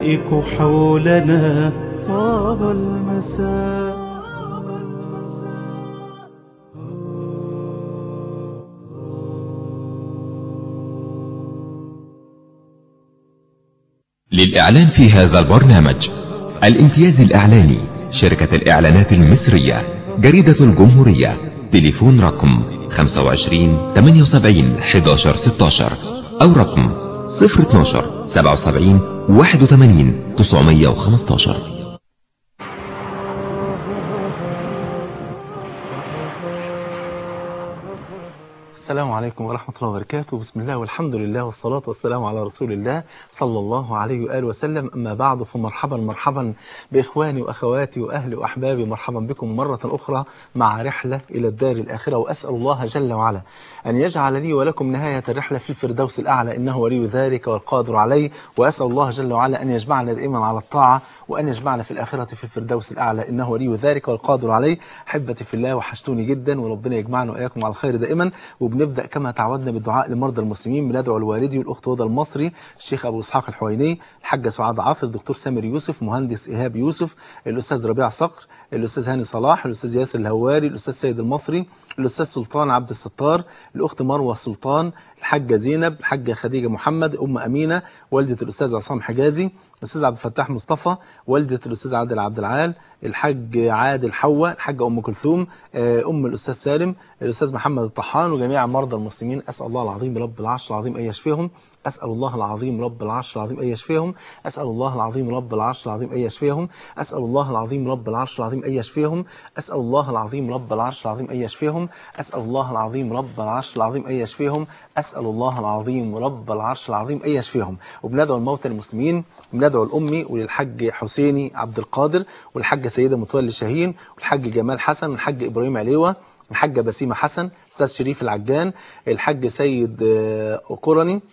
الملائك حولنا طاب المساء للإعلان في هذا البرنامج الامتياز الإعلاني شركة الإعلانات المصرية جريدة الجمهورية تليفون رقم 25 78 11 16 أو رقم 012 77 81 915 السلام عليكم ورحمة الله وبركاته بسم الله والحمد لله والصلاة والسلام على رسول الله صلى الله عليه وآله وسلم أما بعد فمرحبا مرحبا بإخواني وأخواتي وأهلي وأحبابي مرحبا بكم مرة أخرى مع رحلة إلى الدار الآخرة وأسأل الله جل وعلا أن يجعل لي ولكم نهاية الرحلة في الفردوس الأعلى إنه ولي ذلك والقادر عليه وأسأل الله جل وعلا أن يجمعنا دائما على الطاعة وأن يجمعنا في الآخرة في الفردوس الأعلى إنه ولي ذلك والقادر عليه أحبتي في الله وحشتوني جدا وربنا يجمعنا وإياكم على الخير دائما وبنبدأ كما تعودنا بالدعاء لمرضى المسلمين بندعو الوالدي والأخت هدى المصري الشيخ أبو إسحاق الحويني الحاجة سعاد عاطف الدكتور سامر يوسف مهندس إيهاب يوسف الأستاذ ربيع صقر الأستاذ هاني صلاح الأستاذ ياسر الهواري الأستاذ سيد المصري الأستاذ سلطان عبد الستار الأخت مروة سلطان الحاجة زينب الحاجة خديجة محمد أم أمينة والدة الأستاذ عصام حجازي الأستاذ عبد الفتاح مصطفى والدة الأستاذ عادل عبد العال الحاج عادل حواء الحاجة أم كلثوم أم الأستاذ سالم الأستاذ محمد الطحان وجميع مرضى المسلمين أسأل الله العظيم رب العرش العظيم أن يشفيهم أسأل الله العظيم رب العرش العظيم أن يشفيهم أسأل الله العظيم رب العرش العظيم أن يشفيهم أسأل الله العظيم رب العرش العظيم أن يشفيهم أسأل الله العظيم رب العرش العظيم أن يشفيهم أسأل الله العظيم رب العرش العظيم أن يشفيهم أسأل الله العظيم رب العرش العظيم أن يشفيهم وبندعو الموتى المسلمين وبندعو لأمي وللحاج حسيني عبد القادر والحاجة سيدة متولي شاهين والحاج جمال حسن والحاج إبراهيم عليوة الحاجة بسيمة حسن الأستاذ شريف العجان الحاج سيد قرني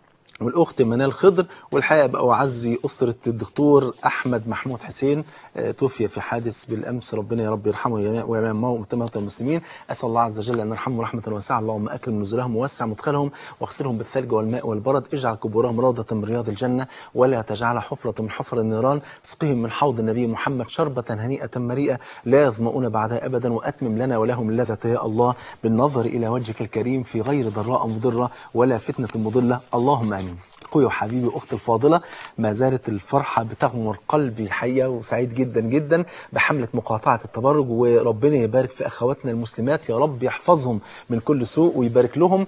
والأخت منال خضر والحقيقة بقى وعزي أسرة الدكتور أحمد محمود حسين توفي في حادث بالأمس ربنا يا رب يرحمه ويعمل موتى المسلمين أسأل الله عز وجل أن يرحمه رحمة واسعة اللهم أكرم نزلهم ووسع مدخلهم واغسلهم بالثلج والماء والبرد اجعل قبورهم روضة من رياض الجنة ولا تجعل حفرة من حفر النيران اسقهم من حوض النبي محمد شربة هنيئة مريئة لا يظمؤون بعدها أبدا وأتمم لنا ولهم اللذة يا الله بالنظر إلى وجهك الكريم في غير ضراء مضرة ولا فتنة مضلة اللهم آمين اخويا وحبيبي واختي الفاضله ما زالت الفرحه بتغمر قلبي الحقيقه وسعيد جدا جدا بحمله مقاطعه التبرج وربنا يبارك في اخواتنا المسلمات يا رب يحفظهم من كل سوء ويبارك لهم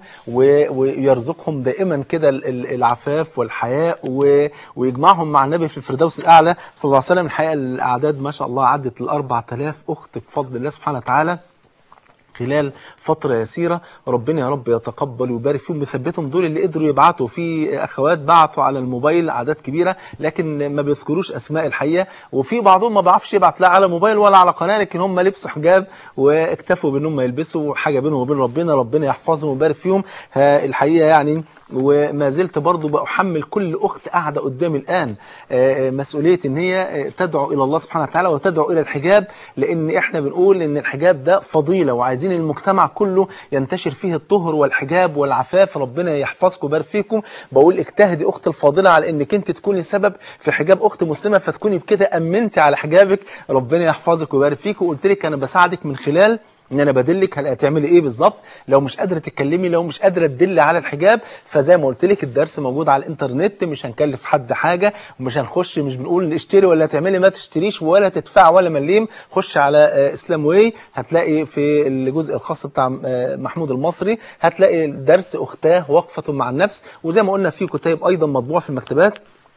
ويرزقهم دائما كده العفاف والحياء ويجمعهم مع النبي في الفردوس الاعلى صلى الله عليه وسلم الحقيقه الاعداد ما شاء الله عدت ال 4000 اخت بفضل الله سبحانه وتعالى خلال فترة يسيرة ربنا يا رب يتقبل ويبارك فيهم ويثبتهم دول اللي قدروا يبعتوا في أخوات بعتوا على الموبايل أعداد كبيرة لكن ما بيذكروش أسماء الحقيقة وفي بعضهم ما بيعرفش يبعت لا على موبايل ولا على قناة لكن هم لبسوا حجاب واكتفوا بأنهم يلبسوا حاجة بينهم وبين ربنا ربنا يحفظهم ويبارك فيهم الحقيقة يعني وما زلت برضو بأحمل كل أخت قاعدة قدامي الآن مسؤولية إن هي تدعو إلى الله سبحانه وتعالى وتدعو إلى الحجاب لأن إحنا بنقول إن الحجاب ده فضيلة وعايزين المجتمع كله ينتشر فيه الطهر والحجاب والعفاف ربنا يحفظكم ويبارك فيكم بقول اجتهدي أخت الفاضلة على إنك أنت تكوني سبب في حجاب أخت مسلمة فتكوني بكده أمنتي على حجابك ربنا يحفظك ويبارك فيك وقلت لك أنا بساعدك من خلال ان انا بدلك هتعملي ايه بالظبط لو مش قادره تتكلمي لو مش قادره تدلي على الحجاب فزي ما قلت لك الدرس موجود على الانترنت مش هنكلف حد حاجه ومش هنخش مش بنقول اشتري ولا تعملي ما تشتريش ولا تدفع ولا مليم خش على اسلام واي هتلاقي في الجزء الخاص بتاع محمود المصري هتلاقي درس اختاه وقفه مع النفس وزي ما قلنا في كتيب ايضا مطبوع في المكتبات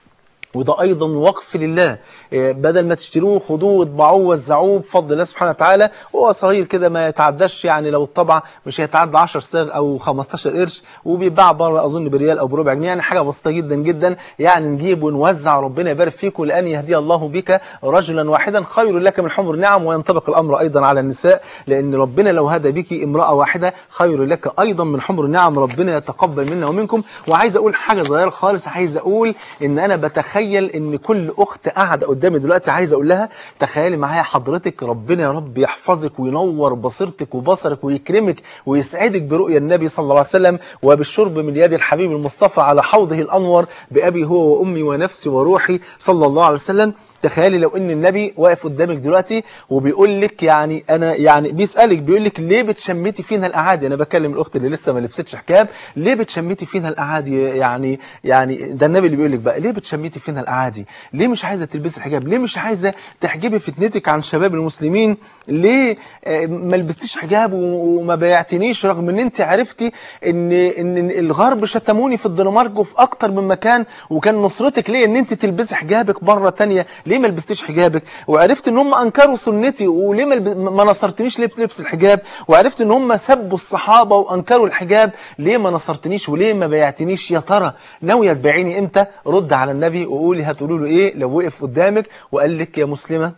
وده ايضا وقف لله بدل ما تشتروه خدوه واطبعوه ووزعوه بفضل الله سبحانه وتعالى وهو صغير كده ما يتعداش يعني لو الطبع مش هيتعدى 10 صاغ او 15 قرش وبيتباع بره اظن بريال او بربع جنيه يعني حاجه بسيطه جدا جدا يعني نجيب ونوزع ربنا يبارك فيكم لان يهدي الله بك رجلا واحدا خير لك من حمر نعم وينطبق الامر ايضا على النساء لان ربنا لو هدى بك امراه واحده خير لك ايضا من حمر نعم ربنا يتقبل منا ومنكم وعايز اقول حاجه صغيره خالص عايز اقول ان انا بتخيل اتخيل ان كل اخت قاعده قدامي دلوقتي عايز اقول لها تخيلي معايا حضرتك ربنا يا رب يحفظك وينور بصيرتك وبصرك ويكرمك ويسعدك برؤيا النبي صلى الله عليه وسلم وبالشرب من يد الحبيب المصطفى على حوضه الانور بابي هو وامي ونفسي وروحي صلى الله عليه وسلم تخيلي لو ان النبي واقف قدامك دلوقتي وبيقول لك يعني انا يعني بيسالك بيقول لك ليه بتشمتي فينا الاعادي انا بكلم الاخت اللي لسه ما لبستش حجاب ليه بتشمتي فينا الاعادي يعني يعني ده النبي اللي بيقول لك بقى ليه بتشمتي فينا الاعادي ليه مش عايزه تلبسي الحجاب ليه مش عايزه تحجبي فتنتك عن شباب المسلمين ليه آه، ما لبستيش حجاب و- وما بايعتنيش رغم ان انت عرفتي ان ان الغرب شتموني في الدنمارك وفي اكتر من مكان وكان نصرتك ليه ان انت تلبسي حجابك مره تانية ليه ما لبستيش حجابك وعرفت ان هم انكروا سنتي وليه ما لب- ما نصرتنيش لبس لبس الحجاب وعرفت ان هم سبوا الصحابه وانكروا الحجاب ليه ما نصرتنيش وليه ما بايعتنيش يا ترى ناويه تبايعيني امتى رد على النبي وقولي هتقولوا له ايه لو وقف قدامك وقال لك يا مسلمه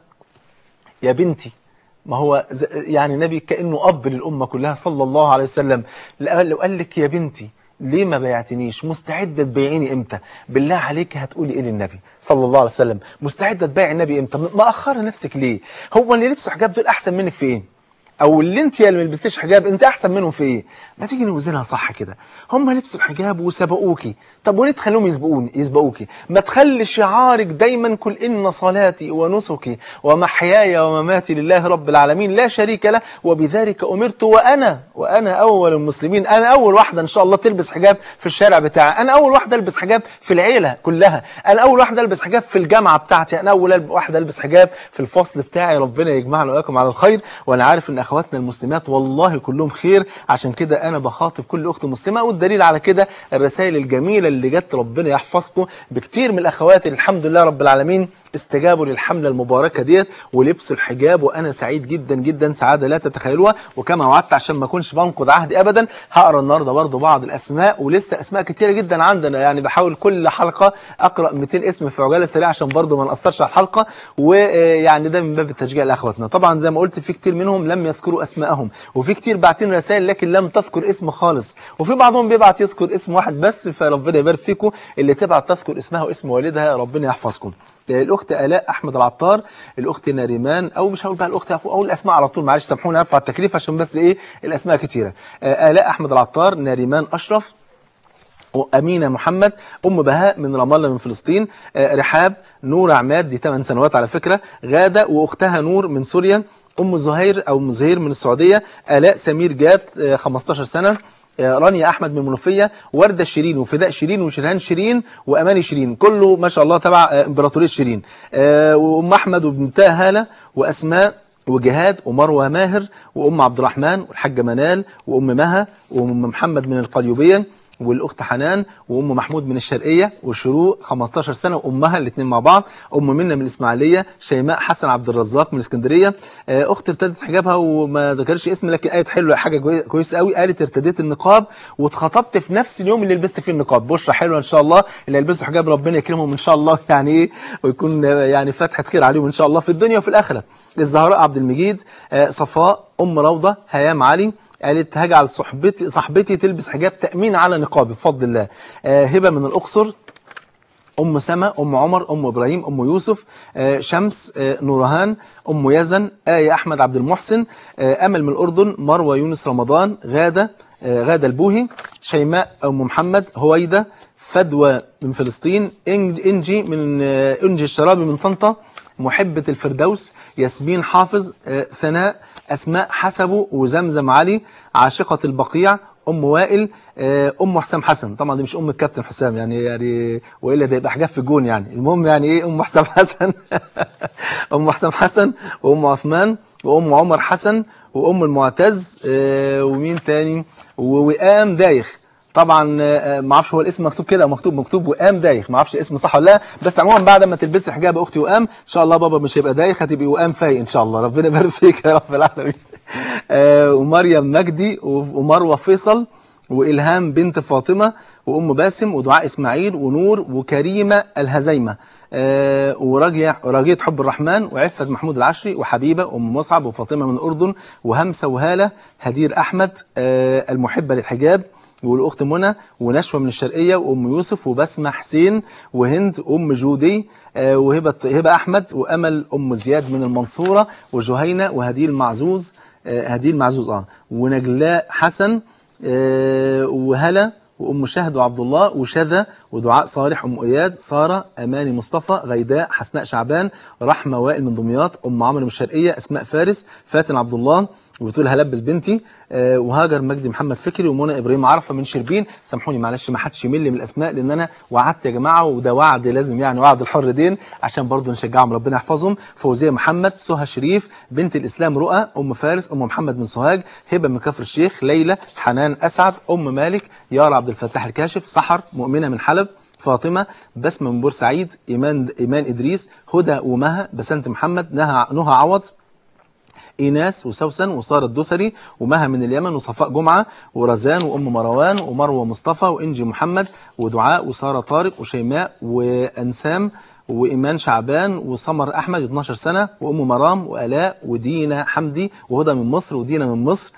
يا بنتي ما هو ز- يعني نبي كأنه أب للأمة كلها صلى الله عليه وسلم لو لو قال لك يا بنتي ليه ما بيعتنيش مستعدة تبيعيني امتى بالله عليك هتقولي ايه للنبي صلى الله عليه وسلم مستعدة تبيعي النبي امتى مأخرة نفسك ليه هو اللي لبسوا حجاب دول احسن منك في ايه او اللي انت اللي ما لبستيش حجاب انت احسن منهم في ايه ما تيجي نوزنها صح كده هم لبسوا الحجاب وسبقوكي طب وليه تخلوهم يسبقون يسبقوكي ما تخلي شعارك دايما كل ان صلاتي ونسكي ومحياي ومماتي لله رب العالمين لا شريك له وبذلك امرت وانا وانا اول المسلمين انا اول واحده ان شاء الله تلبس حجاب في الشارع بتاعي انا اول واحده البس حجاب في العيله كلها انا اول واحده البس حجاب في الجامعه بتاعتي انا اول واحده البس حجاب في الفصل بتاعي ربنا يجمعنا واياكم على الخير وانا عارف ان اخواتنا المسلمات والله كلهم خير عشان كده انا بخاطب كل اخت مسلمه والدليل على كده الرسائل الجميله اللي جت ربنا يحفظكم بكتير من الاخوات اللي الحمد لله رب العالمين استجابوا للحملة المباركة ديت ولبسوا الحجاب وأنا سعيد جدا جدا سعادة لا تتخيلوها وكما وعدت عشان ما أكونش بنقض عهدي أبدا هقرا النهاردة برضو بعض الأسماء ولسه أسماء كتيرة جدا عندنا يعني بحاول كل حلقة أقرأ 200 اسم في عجالة سريعة عشان برضو ما نقصرش على الحلقة ويعني ده من باب التشجيع لأخواتنا طبعا زي ما قلت في كتير منهم لم يذكروا أسماءهم وفي كتير باعتين رسائل لكن لم تذكر اسم خالص وفي بعضهم بيبعت يذكر اسم واحد بس فربنا يبارك فيكم اللي تبعت تذكر اسمها واسم والدها ربنا يحفظكم الاخت الاء احمد العطار الاخت ناريمان او مش هقول بقى الاخت اقول الاسماء على طول معلش سامحوني ارفع التكليف عشان بس ايه الاسماء كتيره آه، الاء احمد العطار ناريمان اشرف أمينة محمد أم بهاء من رام الله من فلسطين آه، رحاب نور عماد دي 8 سنوات على فكرة غادة وأختها نور من سوريا أم زهير أو أم زهير من السعودية آلاء سمير جات آه، 15 سنة آه، رانيا أحمد من المنوفية وردة شيرين وفداء شيرين وشرهان شيرين وأماني شيرين كله ما شاء الله تبع آه، إمبراطورية شيرين آه، وأم أحمد وبنتها هالة وأسماء وجهاد ومروة ماهر وأم عبد الرحمن والحاجة منال وأم مها وأم محمد من القليوبية والاخت حنان وام محمود من الشرقيه وشروق 15 سنه وامها الاثنين مع بعض ام منى من الاسماعيليه شيماء حسن عبد الرزاق من اسكندريه آه، اخت ارتدت حجابها وما ذكرش اسم لكن قالت حلوه حاجه كوي- كويسه قوي قالت ارتديت النقاب واتخطبت في نفس اليوم اللي لبست فيه النقاب بشرى حلوه ان شاء الله اللي يلبسوا حجاب ربنا يكرمهم ان شاء الله يعني ايه ويكون آه، يعني فتحه خير عليهم ان شاء الله في الدنيا وفي الاخره الزهراء عبد المجيد آه، صفاء ام روضه هيام علي قالت هجعل صحبتي صاحبتي تلبس حجاب تأمين على نقابي بفضل الله آه هبة من الأقصر أم سما أم عمر أم إبراهيم أم يوسف آه شمس آه نورهان أم يزن آية أحمد عبد المحسن آه أمل من الأردن مروة يونس رمضان غادة آه غادة البوهي شيماء أم محمد هويدة فدوى من فلسطين إنج- إنجي من آه إنجي الشرابي من طنطا محبة الفردوس ياسمين حافظ آه ثناء أسماء حسبه وزمزم علي عاشقة البقيع أم وائل آه، أم حسام حسن طبعا دي مش أم الكابتن حسام يعني يعني وإلا ده يبقى حجاب في الجون يعني المهم يعني إيه أم حسام حسن أم حسام حسن وأم عثمان وأم عمر حسن وأم المعتز آه، ومين تاني ووئام دايخ طبعا آه، ما اعرفش هو الاسم مكتوب كده او مكتوب مكتوب وئام دايخ ما اعرفش الاسم صح ولا لا بس عموما بعد ما تلبسي حجاب يا اختي وئام ان شاء الله بابا مش هيبقى دايخ هتبقي وئام فايق ان شاء الله ربنا يبارك فيك يا رب العالمين آه، ومريم مجدي ومروه فيصل والهام بنت فاطمه وام باسم ودعاء اسماعيل ونور وكريمه الهزيمه آه، وراجية راجية حب الرحمن وعفة محمود العشري وحبيبة وأم مصعب وفاطمة من الأردن وهمسة وهالة هدير أحمد آه، المحبة للحجاب والاخت منى ونشوى من الشرقيه وام يوسف وبسمه حسين وهند ام جودي آه، وهبه هبه احمد وامل ام زياد من المنصوره وجهينه وهديل معزوز آه، هديل معزوز اه ونجلاء حسن آه، وهلا وام شهد وعبد الله وشذا ودعاء صالح ام اياد ساره اماني مصطفى غيداء حسناء شعبان رحمه وائل من دمياط ام عمرو من الشرقيه اسماء فارس فاتن عبد الله وبتقول هلبس بنتي آه، وهاجر مجدي محمد فكري ومنى ابراهيم عرفه من شربين سامحوني معلش ما حدش يمل من الاسماء لان انا وعدت يا جماعه وده وعد لازم يعني وعد الحر دين عشان برضه نشجعهم ربنا يحفظهم فوزيه محمد سهى شريف بنت الاسلام رؤى ام فارس ام محمد من سوهاج هبه من كفر الشيخ ليلى حنان اسعد ام مالك يارا عبد الفتاح الكاشف سحر مؤمنه من حلب فاطمة بسمة من بورسعيد إيمان إيمان إدريس هدى ومها بسنت محمد نهى نهى عوض ايناس وسوسن وساره الدوسري ومها من اليمن وصفاء جمعه ورزان وام مروان ومروه مصطفى وانجي محمد ودعاء وساره طارق وشيماء وانسام وايمان شعبان وسمر احمد 12 سنه وام مرام والاء ودينا حمدي وهدى من مصر ودينا من مصر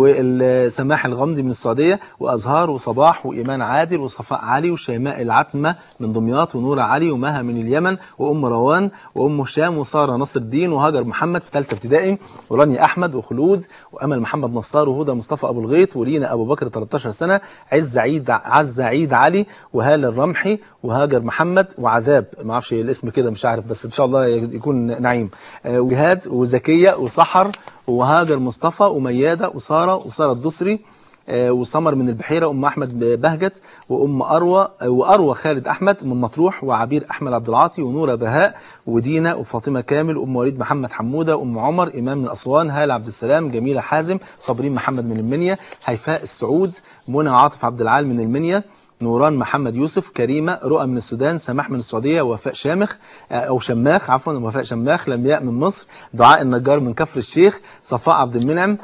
وسماح الغمدي من السعوديه وازهار وصباح وايمان عادل وصفاء علي وشيماء العتمه من دمياط ونورة علي ومها من اليمن وام روان وام هشام وساره نصر الدين وهاجر محمد في ثالثه ابتدائي ورانيا احمد وخلود وامل محمد نصار وهدى مصطفى ابو الغيط ولينا ابو بكر 13 سنه عز عيد عز عيد علي وهاله الرمحي وهاجر محمد وعذاب ما اعرفش الاسم كده مش عارف بس ان شاء الله يكون نعيم آه، وجهاد وزكيه وسحر وهاجر مصطفى ومياده وساره وساره الدسري آه، وسمر من البحيره ام احمد بهجت وام اروى آه، واروى خالد احمد من مطروح وعبير احمد عبد العاطي ونوره بهاء ودينا وفاطمه كامل وام وليد محمد حموده وام عمر امام من اسوان هاله عبد السلام جميله حازم صابرين محمد من المنيا هيفاء السعود منى عاطف عبد العال من المنيا نوران محمد يوسف كريمة رؤى من السودان سماح من السعودية وفاء شامخ آه، أو شماخ عفوا وفاء شماخ لمياء من مصر دعاء النجار من كفر الشيخ صفاء عبد المنعم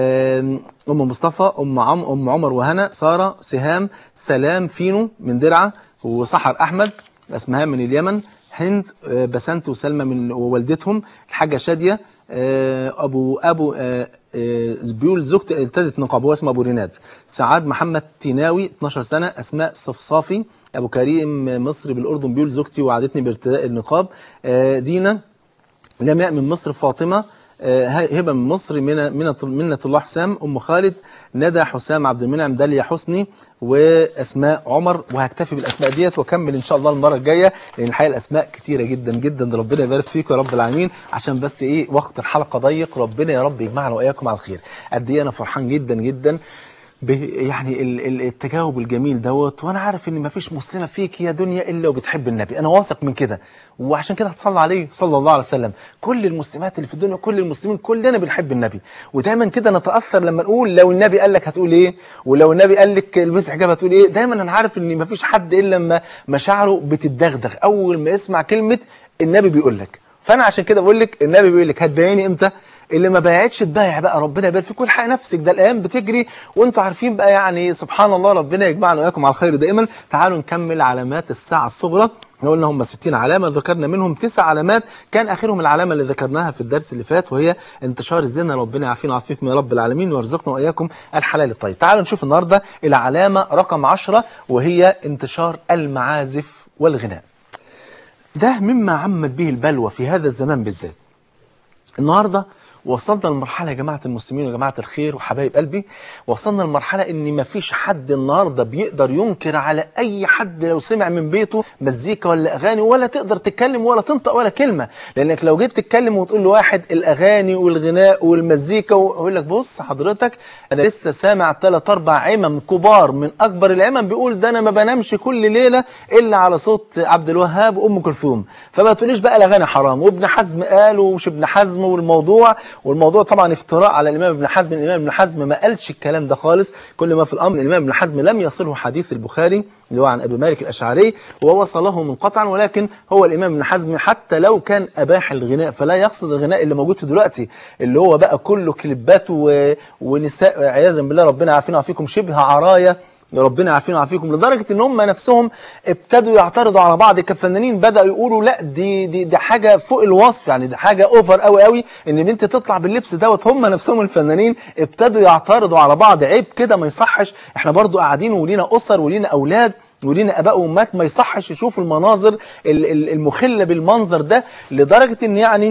آم، أم مصطفى أم عم أم عمر وهنا سارة سهام سلام فينو من درعا وسحر أحمد اسمهان من اليمن هند آه، بسنت وسلمى من ووالدتهم الحاجة شادية آه، ابو ابو آه، آه، بيقول زوجتي ارتدت نقاب هو اسمه ابو ريناد سعاد محمد تيناوي 12 سنه اسماء صفصافي ابو كريم مصري بالاردن بيقول زوجتي وعدتني بارتداء النقاب آه، دينا لماء من مصر فاطمه آه، هبه من مصر من منة منة الله حسام ام خالد ندى حسام عبد المنعم داليا حسني واسماء عمر وهكتفي بالاسماء ديت واكمل ان شاء الله المره الجايه لان الحقيقه الاسماء كتيره جدا جدا ربنا يبارك فيكم يا رب العالمين عشان بس ايه وقت الحلقه ضيق ربنا يا رب يجمعنا واياكم على الخير قد ايه انا فرحان جدا جدا ب- يعني ال- ال- التجاوب الجميل دوت وانا عارف ان مفيش مسلمه فيك يا دنيا الا وبتحب النبي انا واثق من كده وعشان كده هتصلي عليه صلى الله عليه وسلم كل المسلمات اللي في الدنيا كل المسلمين كلنا بنحب النبي ودايما كده نتاثر لما نقول لو النبي قال لك هتقول ايه ولو النبي قال لك البس حجاب هتقول ايه دايما انا عارف ان مفيش حد الا لما مشاعره بتتدغدغ اول ما يسمع كلمه النبي بيقول لك فانا عشان كده بقول لك النبي بيقول لك هتبيعيني امتى اللي ما بايعتش تبايع بقى ربنا يبارك فيك والحق نفسك ده الايام بتجري وانتوا عارفين بقى يعني سبحان الله ربنا يجمعنا واياكم على الخير دائما تعالوا نكمل علامات الساعه الصغرى احنا قلنا هم 60 علامه ذكرنا منهم تسع علامات كان اخرهم العلامه اللي ذكرناها في الدرس اللي فات وهي انتشار الزنا ربنا يعافينا ويعافيكم يا رب العالمين ويرزقنا واياكم الحلال الطيب تعالوا نشوف النهارده العلامه رقم 10 وهي انتشار المعازف والغناء ده مما عمت به البلوى في هذا الزمان بالذات النهارده وصلنا لمرحله يا جماعه المسلمين وجماعه الخير وحبايب قلبي وصلنا لمرحله ان ما فيش حد النهارده بيقدر ينكر على اي حد لو سمع من بيته مزيكا ولا اغاني ولا تقدر تتكلم ولا تنطق ولا كلمه لانك لو جيت تتكلم وتقول لواحد الاغاني والغناء والمزيكا ويقول لك بص حضرتك انا لسه سامع ثلاث اربع عمم كبار من اكبر العمم بيقول ده انا ما بنامش كل ليله الا على صوت عبد الوهاب وام كلثوم فما تقوليش بقى الاغاني حرام وابن حزم قال ومش ابن حزم والموضوع والموضوع طبعا افتراء على الامام ابن حزم الامام ابن حزم ما قالش الكلام ده خالص كل ما في الامر الامام ابن حزم لم يصله حديث البخاري اللي هو عن ابي مالك الاشعري ووصله منقطعا ولكن هو الامام ابن حزم حتى لو كان اباح الغناء فلا يقصد الغناء اللي موجود في دلوقتي اللي هو بقى كله كليبات و... ونساء عياذا بالله ربنا يعافينا ويعافيكم شبه عرايا ربنا يعافينا ويعافيكم لدرجه ان هم نفسهم ابتدوا يعترضوا على بعض كفنانين بداوا يقولوا لا دي دي دي حاجه فوق الوصف يعني دي حاجه اوفر قوي قوي ان بنت تطلع باللبس دوت هم نفسهم الفنانين ابتدوا يعترضوا على بعض عيب كده ما يصحش احنا برضو قاعدين ولينا اسر ولينا اولاد ولينا اباء وامهات ما يصحش يشوفوا المناظر ال- ال- المخله بالمنظر ده لدرجه ان يعني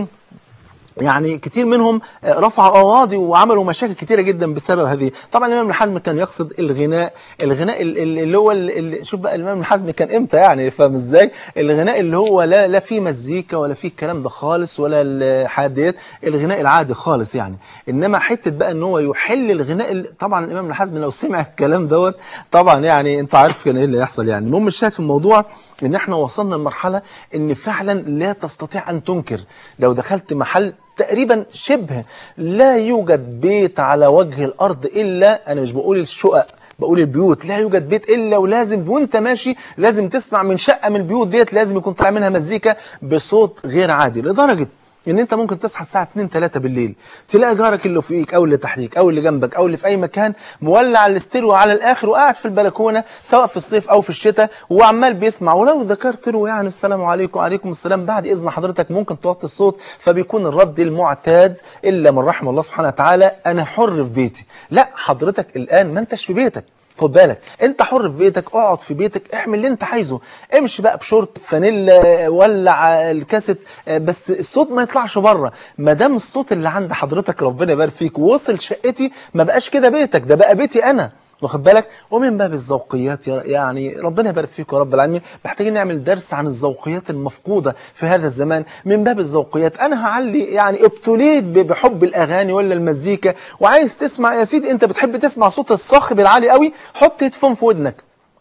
يعني كتير منهم آه، رفعوا قواضي وعملوا مشاكل كتيره جدا بسبب هذه طبعا الامام ابن حزم كان يقصد الغناء الغناء ال- ال- اللي هو ال- ال- شوف بقى الامام ابن حزم كان امتى يعني فاهم ازاي الغناء اللي هو لا لا فيه مزيكا ولا فيه الكلام ده خالص ولا الحاديات الغناء العادي خالص يعني انما حته بقى ان هو يحل الغناء ال- طبعا الامام ابن حزم لو سمع الكلام دوت طبعا يعني انت عارف كان ايه اللي يحصل يعني المهم الشاهد في الموضوع ان احنا وصلنا لمرحله ان فعلا لا تستطيع ان تنكر لو دخلت محل تقريبا شبه لا يوجد بيت على وجه الارض الا انا مش بقول الشقق بقول البيوت لا يوجد بيت الا ولازم وانت ماشي لازم تسمع من شقه من البيوت ديت لازم يكون طالع منها مزيكا بصوت غير عادي لدرجه ان انت ممكن تصحى الساعه 2 3 بالليل تلاقي جارك اللي فوقيك او اللي تحتيك او اللي جنبك او اللي في اي مكان مولع الاستيريو على الاخر وقاعد في البلكونه سواء في الصيف او في الشتاء وعمال بيسمع ولو ذكرت له يعني السلام عليكم وعليكم السلام بعد اذن حضرتك ممكن توطي الصوت فبيكون الرد المعتاد الا من رحم الله سبحانه وتعالى انا حر في بيتي لا حضرتك الان ما انتش في بيتك خد بالك انت حر في بيتك اقعد في بيتك اعمل اللي انت عايزه امشي بقى بشورت فانيلا ولع الكاسيت بس الصوت ما يطلعش بره ما دام الصوت اللي عند حضرتك ربنا يبارك فيك وصل شقتي ما بقاش كده بيتك ده بقى بيتي انا واخد بالك ومن باب الذوقيات يا- يعني ربنا يبارك فيك يا رب العالمين محتاجين نعمل درس عن الذوقيات المفقوده في هذا الزمان من باب الذوقيات انا هعلي يعني ابتليت ب- بحب الاغاني ولا المزيكا وعايز تسمع يا سيدي انت بتحب تسمع صوت الصاخب العالي قوي حط هيدفون في ودنك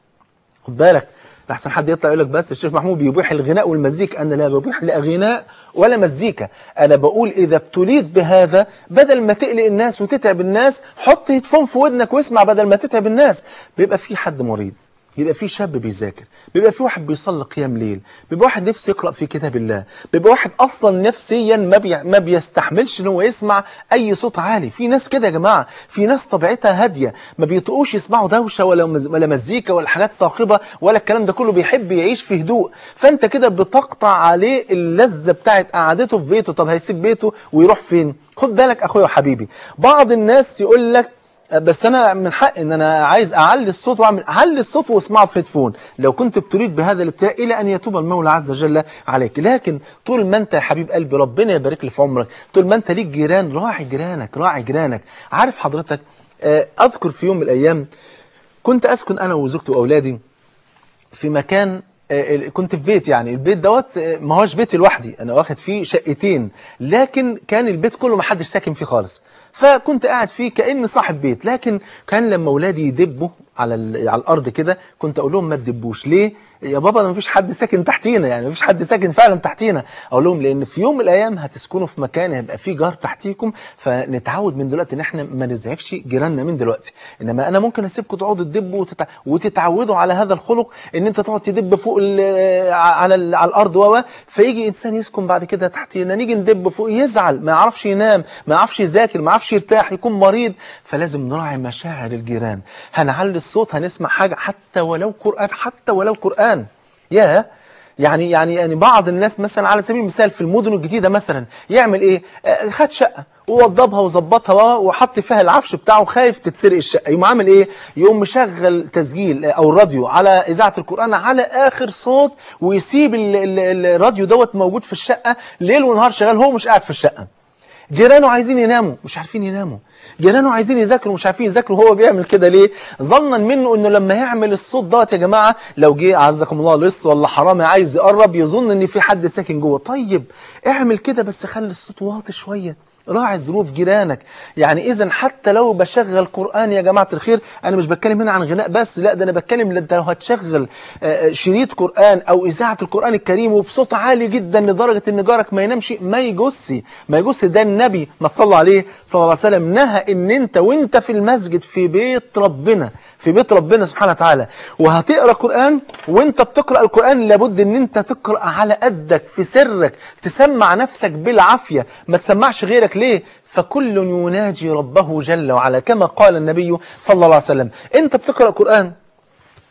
خد بالك لحسن حد يطلع يقول لك بس الشيخ محمود بيبيح الغناء والمزيكا انا لا ببيح لا غناء ولا مزيكا انا بقول اذا ابتليت بهذا بدل ما تقلق الناس وتتعب الناس حط هيدفون في ودنك واسمع بدل ما تتعب الناس بيبقى في حد مريض بيبقى في شاب بيذاكر بيبقى في واحد بيصلي قيام ليل بيبقى واحد نفسه يقرا في كتاب الله بيبقى واحد اصلا نفسيا ما بي... ما بيستحملش ان هو يسمع اي صوت عالي في ناس كده يا جماعه في ناس طبيعتها هاديه ما بيطقوش يسمعوا دوشه ولا مز... ولا مزيكا ولا حاجات صاخبه ولا الكلام ده كله بيحب يعيش في هدوء فانت كده بتقطع عليه اللذه بتاعت قعدته في بيته طب هيسيب بيته ويروح فين خد بالك اخويا وحبيبي بعض الناس يقول لك بس انا من حق ان انا عايز اعلي الصوت واعمل اعلي الصوت واسمعه في هيدفون لو كنت بتريد بهذا الابتلاء الى ان يتوب المولى عز وجل عليك لكن طول ما انت يا حبيب قلبي ربنا يبارك لي في عمرك طول ما انت ليك جيران راعي جيرانك راعي جيرانك عارف حضرتك آه، اذكر في يوم من الايام كنت اسكن انا وزوجتي واولادي في مكان آه، ال- كنت في بيت يعني البيت دوت آه، ما هوش بيتي لوحدي انا واخد فيه شقتين لكن كان البيت كله ما حدش ساكن فيه خالص فكنت قاعد فيه كاني صاحب بيت لكن كان لما اولادي يدبوا على ال- على الارض كده كنت اقول لهم ما تدبوش ليه يا بابا ده مفيش حد ساكن تحتينا يعني مفيش حد ساكن فعلا تحتينا اقول لهم لان في يوم من الايام هتسكنوا في مكان هيبقى فيه جار تحتيكم فنتعود من دلوقتي ان احنا ما نزعجش جيراننا من دلوقتي انما انا ممكن اسيبكم تقعدوا تدبوا وتتع... وتتعودوا على هذا الخلق ان انت تقعد تدب فوق ال... على ال... على الارض و فيجي انسان يسكن بعد كده تحتينا نيجي ندب فوق يزعل ما يعرفش ينام ما يعرفش يذاكر ما يعرفش يرتاح يكون مريض فلازم نراعي مشاعر الجيران هنعلي الصوت هنسمع حاجه حتى ولو قران حتى ولو قران يا يعني يعني يعني بعض الناس مثلا على سبيل المثال في المدن الجديده مثلا يعمل ايه؟ آه، خد شقه ووضبها وظبطها و- وحط فيها العفش بتاعه خايف تتسرق الشقه يقوم عامل ايه؟ يقوم مشغل تسجيل آه، او الراديو على اذاعه القران على اخر صوت ويسيب ال- ال- الراديو دوت موجود في الشقه ليل ونهار شغال هو مش قاعد في الشقه. جيرانه عايزين يناموا مش عارفين يناموا جيرانه عايزين يذاكروا مش عارفين يذاكروا هو بيعمل كده ليه ظنا منه انه لما يعمل الصوت دوت يا جماعه لو جه عزكم الله لص ولا حرامي عايز يقرب يظن ان في حد ساكن جوه طيب اعمل كده بس خلي الصوت واطي شويه راعي ظروف جيرانك يعني اذا حتى لو بشغل قران يا جماعه الخير انا مش بتكلم هنا عن غناء بس لا ده انا بتكلم ده انت لو هتشغل آه، آه، شريط قران او اذاعه القران الكريم وبصوت عالي جدا لدرجه ان جارك ما ينامش ما يجسي ما يجسي ده النبي ما تصلى عليه صلى الله عليه وسلم نهى ان انت وانت في المسجد في بيت ربنا في بيت ربنا سبحانه وتعالى وهتقرا قران وانت بتقرا القران لابد ان انت تقرا على قدك في سرك تسمع نفسك بالعافيه ما تسمعش غيرك ليه فكل يناجي ربه جل وعلا كما قال النبي صلى الله عليه وسلم انت بتقرا قران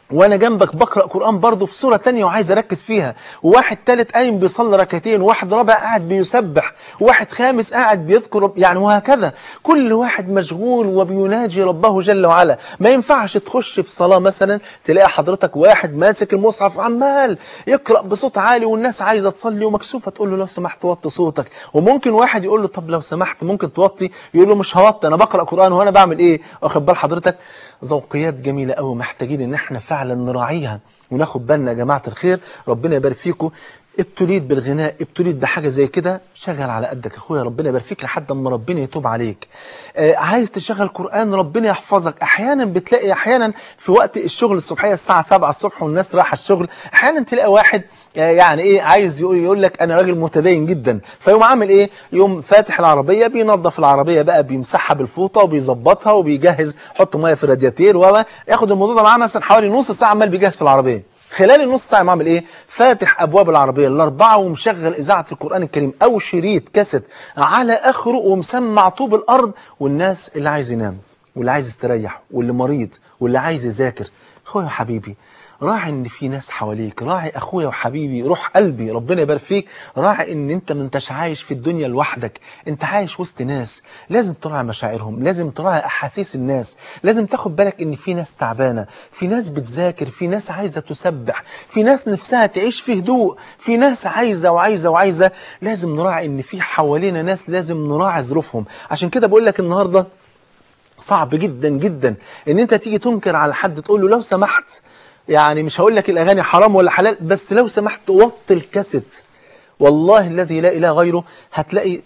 وانا جنبك بقرا قران برضه في سوره تانية وعايز اركز فيها وواحد تالت قايم بيصلي ركعتين وواحد رابع قاعد بيسبح وواحد خامس قاعد بيذكر رب- يعني وهكذا كل واحد مشغول وبيناجي ربه جل وعلا ما ينفعش تخش في صلاه مثلا تلاقي حضرتك واحد ماسك المصحف عمال يقرا بصوت عالي والناس عايزه تصلي ومكسوفه تقول له لو سمحت وطي صوتك وممكن واحد يقول له طب لو سمحت ممكن توطي يقول له مش هوطي انا بقرا قران وانا بعمل ايه واخد بال حضرتك ذوقيات جميله قوي محتاجين ان احنا فعلا نراعيها وناخد بالنا يا جماعه الخير ربنا يبارك فيكم ابتليت بالغناء ابتليت بحاجه زي كده شغل على قدك يا اخويا ربنا يبارك فيك لحد اما ربنا يتوب عليك آه عايز تشغل قران ربنا يحفظك احيانا بتلاقي احيانا في وقت الشغل الصبحيه الساعه 7 الصبح والناس رايحه الشغل احيانا تلاقي واحد آه، يعني ايه عايز يقول, يقول لك انا راجل متدين جدا فيقوم عامل ايه يقوم فاتح العربيه بينظف العربيه بقى بيمسحها بالفوطه وبيظبطها وبيجهز يحط ميه في الرادياتير وياخد الموضوع ده معاه مثلا حوالي نص ساعه عمال بيجهز في العربيه خلال النص ساعه عامل ايه فاتح ابواب العربيه الاربعه ومشغل اذاعه القران الكريم او شريط كاسيت على اخره ومسمع طوب الارض والناس اللي عايز ينام واللي عايز يستريح واللي مريض واللي عايز يذاكر اخويا حبيبي راعي ان في ناس حواليك راعي اخويا وحبيبي روح قلبي ربنا يبارك فيك راعي ان انت ما انتش عايش في الدنيا لوحدك انت عايش وسط ناس لازم تراعي مشاعرهم لازم تراعي احاسيس الناس لازم تاخد بالك ان في ناس تعبانه في ناس بتذاكر في ناس عايزه تسبح في ناس نفسها تعيش في هدوء في ناس عايزه وعايزه وعايزه لازم نراعي ان في حوالينا ناس لازم نراعي ظروفهم عشان كده بقول لك النهارده صعب جدا جدا ان انت تيجي تنكر على حد تقول له لو سمحت يعني مش هقول لك الاغاني حرام ولا حلال بس لو سمحت وطي الكاسيت والله الذي لا اله غيره هتلاقي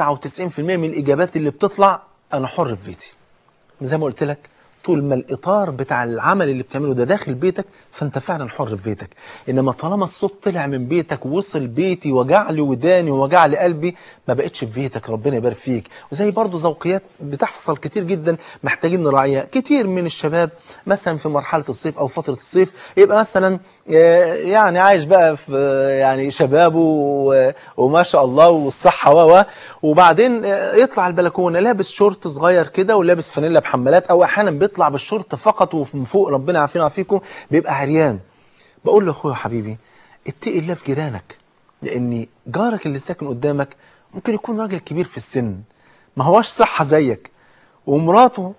99% من الاجابات اللي بتطلع انا حر في بيتي زي ما قلت لك طول ما الاطار بتاع العمل اللي بتعمله ده داخل بيتك فانت فعلا حر في بيتك انما طالما الصوت طلع من بيتك ووصل بيتي وجع لي وداني ووجع لي قلبي ما بقتش في بيتك ربنا يبارك فيك وزي برضو ذوقيات بتحصل كتير جدا محتاجين نراعيها كتير من الشباب مثلا في مرحله الصيف او فتره الصيف يبقى مثلا آه، يعني عايش بقى في آه، يعني شبابه و- وما شاء الله والصحه و و وبعدين آه، يطلع البلكونه لابس شورت صغير كده ولابس فانيلا بحمالات او احيانا بيطلع بالشورت فقط ومن فوق ربنا يعافينا ويعافيكم بيبقى عريان بقول له اخويا حبيبي اتقي الله في جيرانك لان جارك اللي ساكن قدامك ممكن يكون راجل كبير في السن ما هواش صحه زيك ومراته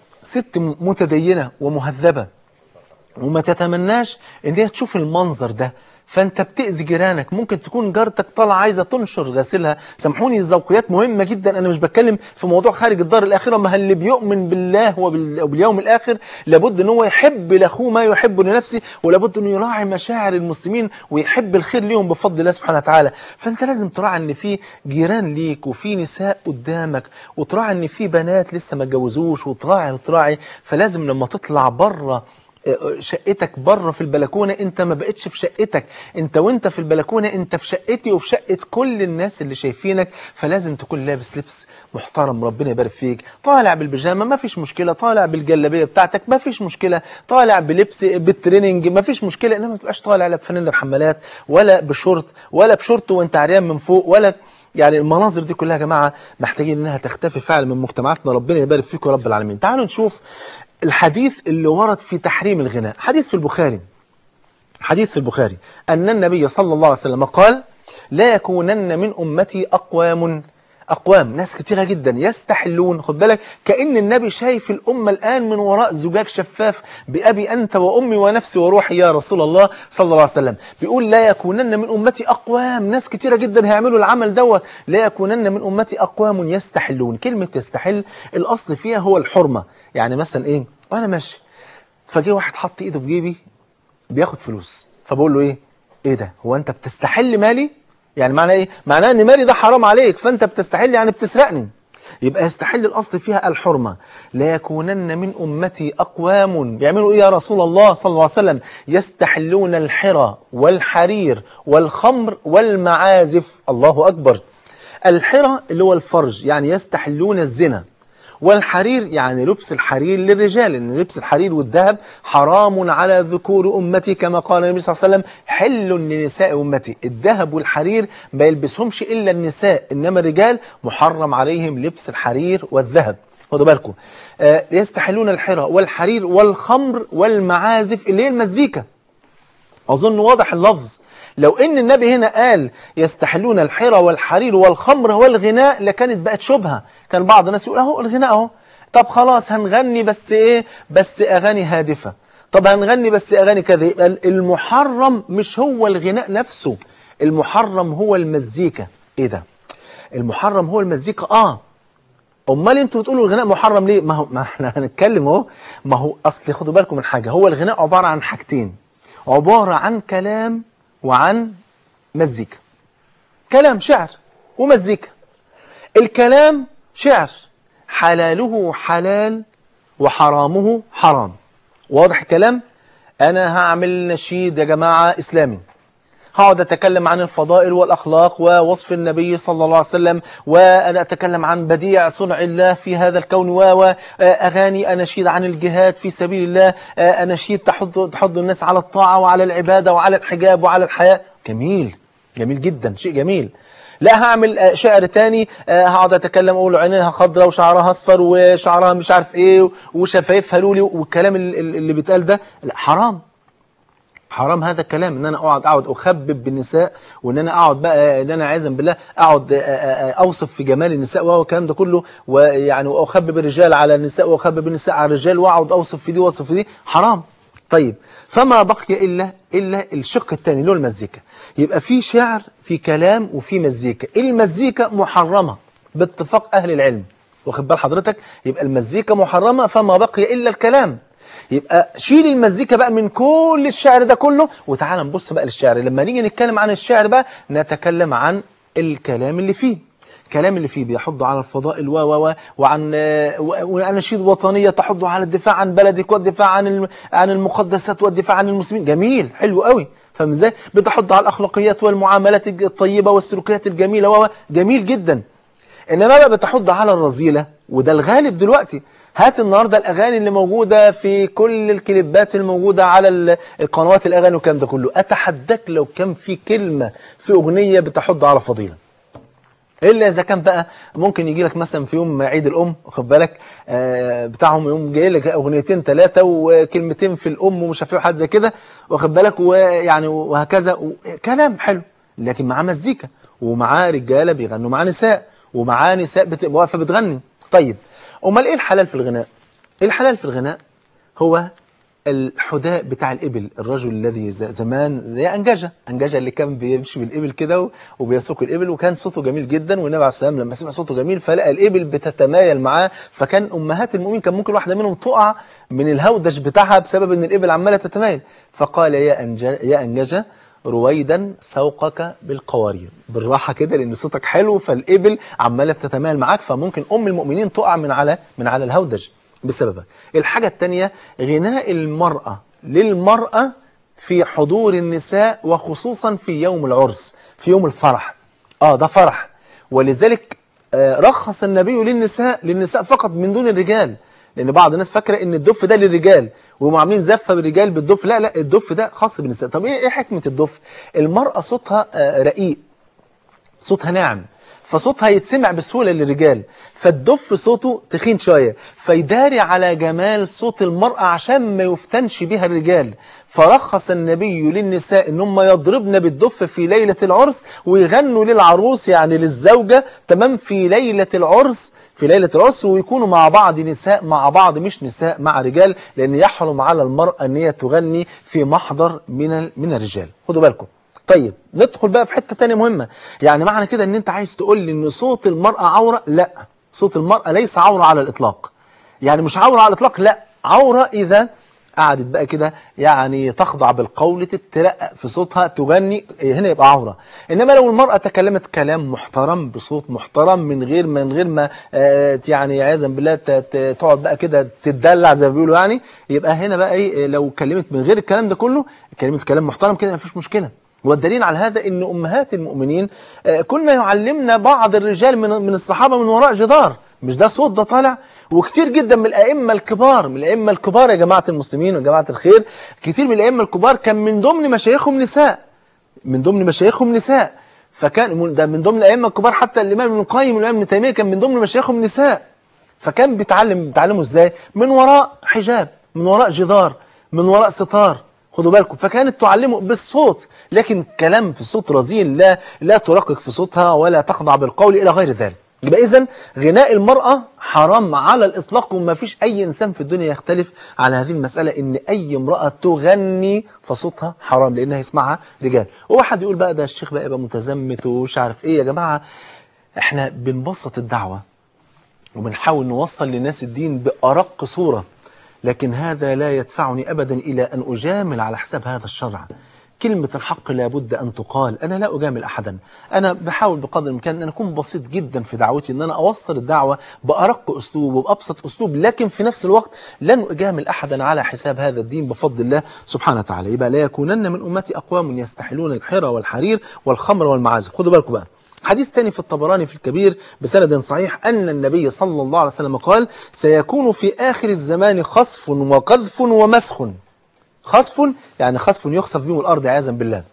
ست م- متدينه ومهذبه وما تتمناش ان هي تشوف المنظر ده فانت بتأذي جيرانك ممكن تكون جارتك طالعه عايزه تنشر غسيلها سامحوني الذوقيات مهمه جدا انا مش بتكلم في موضوع خارج الدار الاخره ما اللي بيؤمن بالله وبال- وباليوم الاخر لابد ان هو يحب لاخوه ما يحب لنفسه ولابد انه يراعي مشاعر المسلمين ويحب الخير ليهم بفضل الله سبحانه وتعالى فانت لازم تراعي ان في جيران ليك وفي نساء قدامك وتراعي ان في بنات لسه ما اتجوزوش وتراعي وتراعي فلازم لما تطلع بره شقتك بره في البلكونه انت ما بقتش في شقتك انت وانت في البلكونه انت في شقتي وفي شقه كل الناس اللي شايفينك فلازم تكون لابس لبس محترم ربنا يبارك فيك طالع بالبيجامه ما فيش مشكله طالع بالجلابيه بتاعتك ما فيش مشكله طالع بلبس بالتريننج ما فيش مشكله انما ما تبقاش طالع لا بفانيلا بحمالات ولا بشورت ولا بشورت وانت عريان من فوق ولا يعني المناظر دي كلها يا جماعه محتاجين انها تختفي فعلا من مجتمعاتنا ربنا يبارك فيكم يا رب العالمين تعالوا نشوف الحديث اللي ورد في تحريم الغناء حديث في البخاري حديث في البخاري أن النبي صلى الله عليه وسلم قال لا يكونن من أمتي أقوام أقوام ناس كتيرة جدا يستحلون خد بالك كأن النبي شايف الأمة الآن من وراء زجاج شفاف بأبي أنت وأمي ونفسي وروحي يا رسول الله صلى الله عليه وسلم بيقول لا يكونن من أمتي أقوام ناس كتيرة جدا هيعملوا العمل دوت لا يكونن من أمتي أقوام يستحلون كلمة يستحل الأصل فيها هو الحرمة يعني مثلا إيه وأنا ماشي فجه واحد حط إيده في جيبي بياخد فلوس فبقول له ايه ايه ده هو انت بتستحل مالي يعني معناه ايه معناه ان مالي ده حرام عليك فانت بتستحل يعني بتسرقني يبقى يستحل الاصل فيها الحرمه لا يكونن من امتي اقوام بيعملوا ايه يا رسول الله صلى الله عليه وسلم يستحلون الحرى والحرير والخمر والمعازف الله اكبر الحرى اللي هو الفرج يعني يستحلون الزنا والحرير يعني لبس الحرير للرجال ان لبس الحرير والذهب حرام على ذكور امتي كما قال النبي صلى الله عليه وسلم حل لنساء امتي الذهب والحرير ما يلبسهمش الا النساء انما الرجال محرم عليهم لبس الحرير والذهب خدوا بالكم آه يستحلون الحرى والحرير والخمر والمعازف اللي هي المزيكا أظن واضح اللفظ لو إن النبي هنا قال يستحلون الحرى والحرير والخمر والغناء لكانت بقت شبهة كان بعض الناس يقول أهو الغناء أهو طب خلاص هنغني بس إيه بس أغاني هادفة طب هنغني بس أغاني كذا يبقى المحرم مش هو الغناء نفسه المحرم هو المزيكا إيه ده المحرم هو المزيكا آه امال انتوا بتقولوا الغناء محرم ليه ما هو ما احنا هنتكلم اهو ما هو اصل خدوا بالكم من حاجه هو الغناء عباره عن حاجتين عباره عن كلام وعن مزيكا كلام شعر ومزيكا الكلام شعر حلاله حلال وحرامه حرام واضح الكلام انا هعمل نشيد يا جماعه اسلامي هقعد أتكلم عن الفضائل والأخلاق ووصف النبي صلى الله عليه وسلم وأنا أتكلم عن بديع صنع الله في هذا الكون وأغاني أناشيد عن الجهاد في سبيل الله أناشيد تحض, تحض الناس على الطاعة وعلى العبادة وعلى الحجاب وعلى الحياة جميل جميل جدا شيء جميل لا هعمل شعر تاني هقعد اتكلم اقول عينيها خضراء وشعرها اصفر وشعرها مش عارف ايه وشفايفها لولي والكلام اللي بيتقال ده لا حرام حرام هذا الكلام ان انا اقعد اقعد اخبب بالنساء وان انا اقعد بقى ان انا عايزا بالله اقعد اوصف في جمال النساء والكلام ده كله ويعني واخبب الرجال على النساء واخبب النساء على الرجال واقعد اوصف في دي واوصف في دي حرام طيب فما بقي الا الا الشق الثاني اللي هو المزيكا يبقى في شعر في كلام وفي مزيكا المزيكا محرمه باتفاق اهل العلم واخد بال حضرتك يبقى المزيكا محرمه فما بقي الا الكلام يبقى شيل المزيكا بقى من كل الشعر ده كله وتعالى نبص بقى للشعر لما نيجي نتكلم عن الشعر بقى نتكلم عن الكلام اللي فيه الكلام اللي فيه بيحض على الفضائل و و وعن واناشيد وطنيه تحض على الدفاع عن بلدك والدفاع عن عن المقدسات والدفاع عن المسلمين جميل حلو قوي فاهم ازاي بتحض على الاخلاقيات والمعاملات الطيبه والسلوكيات الجميله و جميل جدا انما بقى بتحض على الرذيله وده الغالب دلوقتي هات النهارده الاغاني اللي موجوده في كل الكليبات الموجوده على القنوات الاغاني والكلام ده كله اتحداك لو كان في كلمه في اغنيه بتحض على فضيله الا اذا كان بقى ممكن يجي لك مثلا في يوم عيد الام واخد بالك آه بتاعهم يوم جاي لك اغنيتين ثلاثه وكلمتين في الام ومش عارف حاجه زي كده واخد بالك ويعني وهكذا كلام حلو لكن معاه مزيكا ومعاه رجاله بيغنوا مع نساء ومعاه نساء بتبقى واقفه بتغني طيب امال ايه الحلال في الغناء الحلال في الغناء هو الحداء بتاع الإبل الرجل الذي زمان زي أنججة أنججة اللي كان بيمشي بالإبل كده وبيسوق الإبل وكان صوته جميل جدا والنبي عليه السلام لما سمع صوته جميل فلقى الإبل بتتمايل معاه فكان أمهات المؤمنين كان ممكن واحدة منهم تقع من الهودج بتاعها بسبب أن الإبل عمالة تتمايل فقال يا أنججة, يا أنججة رويدا سوقك بالقوارير بالراحة كده لأن صوتك حلو فالإبل عمالة بتتمايل معاك فممكن أم المؤمنين تقع من على من على الهودج بسببك الحاجة الثانية غناء المرأة للمرأة في حضور النساء وخصوصا في يوم العرس في يوم الفرح آه ده فرح ولذلك آه رخص النبي للنساء للنساء فقط من دون الرجال لأن بعض الناس فاكرة إن الدف ده للرجال وهم عاملين زفة بالرجال بالدف لا لا الدف ده خاص بالنساء طب إيه حكمة الدف المرأة صوتها آه رقيق صوتها ناعم فصوتها يتسمع بسهولة للرجال فالدف صوته تخين شوية فيداري على جمال صوت المرأة عشان ما يفتنش بها الرجال فرخص النبي للنساء ان هم يضربن بالدف في ليلة العرس ويغنوا للعروس يعني للزوجة تمام في ليلة العرس في ليلة العرس ويكونوا مع بعض نساء مع بعض مش نساء مع رجال لأن يحرم على المرأة ان هي تغني في محضر من من الرجال خدوا بالكم طيب ندخل بقى في حتة تانية مهمة يعني معنى كده ان انت عايز تقول لي ان صوت المرأة عورة لا صوت المرأة ليس عورة على الإطلاق يعني مش عورة على الإطلاق لا عورة إذا قعدت بقى كده يعني تخضع بالقول تترقق في صوتها تغني هنا يبقى عورة إنما لو المرأة تكلمت كلام محترم بصوت محترم من غير من غير ما آه يعني عياذا بالله تقعد بقى كده تتدلع زي ما بيقولوا يعني يبقى هنا بقى ايه لو كلمت من غير الكلام ده كله كلمت كلام محترم كده مفيش مشكلة والدليل على هذا ان امهات المؤمنين كنا يعلمنا بعض الرجال من من الصحابه من وراء جدار مش ده صوت ده طالع وكتير جدا من الائمه الكبار من الائمه الكبار يا جماعه المسلمين وجماعه الخير كتير من الائمه الكبار كان من ضمن مشايخهم نساء من ضمن مشايخهم نساء فكان ده من ضمن الائمه الكبار حتى الامام ابن القيم والامام ابن تيميه كان من ضمن مشايخهم نساء فكان بيتعلم بيتعلمه ازاي من وراء حجاب من وراء جدار من وراء ستار خدوا بالكم فكانت تعلمه بالصوت لكن كلام في صوت رزين لا لا ترقق في صوتها ولا تخضع بالقول الى غير ذلك يبقى اذا غناء المرأة حرام على الإطلاق وما فيش أي إنسان في الدنيا يختلف على هذه المسألة إن أي امرأة تغني فصوتها حرام لأنها يسمعها رجال وواحد يقول بقى ده الشيخ بقى يبقى متزمت ومش عارف إيه يا جماعة إحنا بنبسط الدعوة وبنحاول نوصل للناس الدين بأرق صورة لكن هذا لا يدفعني أبدا إلى أن أجامل على حساب هذا الشرع كلمة الحق لابد أن تقال أنا لا أجامل أحدا أنا بحاول بقدر الإمكان أن أكون بسيط جدا في دعوتي أن أنا أوصل الدعوة بأرق أسلوب وبأبسط أسلوب لكن في نفس الوقت لن أجامل أحدا على حساب هذا الدين بفضل الله سبحانه وتعالى يبقى لا يكونن من أمتي أقوام يستحلون الحرى والحرير والخمر والمعازف خدوا بالكم بقى حديث تاني في الطبراني في الكبير بسند صحيح أن النبي صلى الله عليه وسلم قال سيكون في آخر الزمان خصف وقذف ومسخ خصف يعني خصف يخسف بهم الأرض عياذا بالله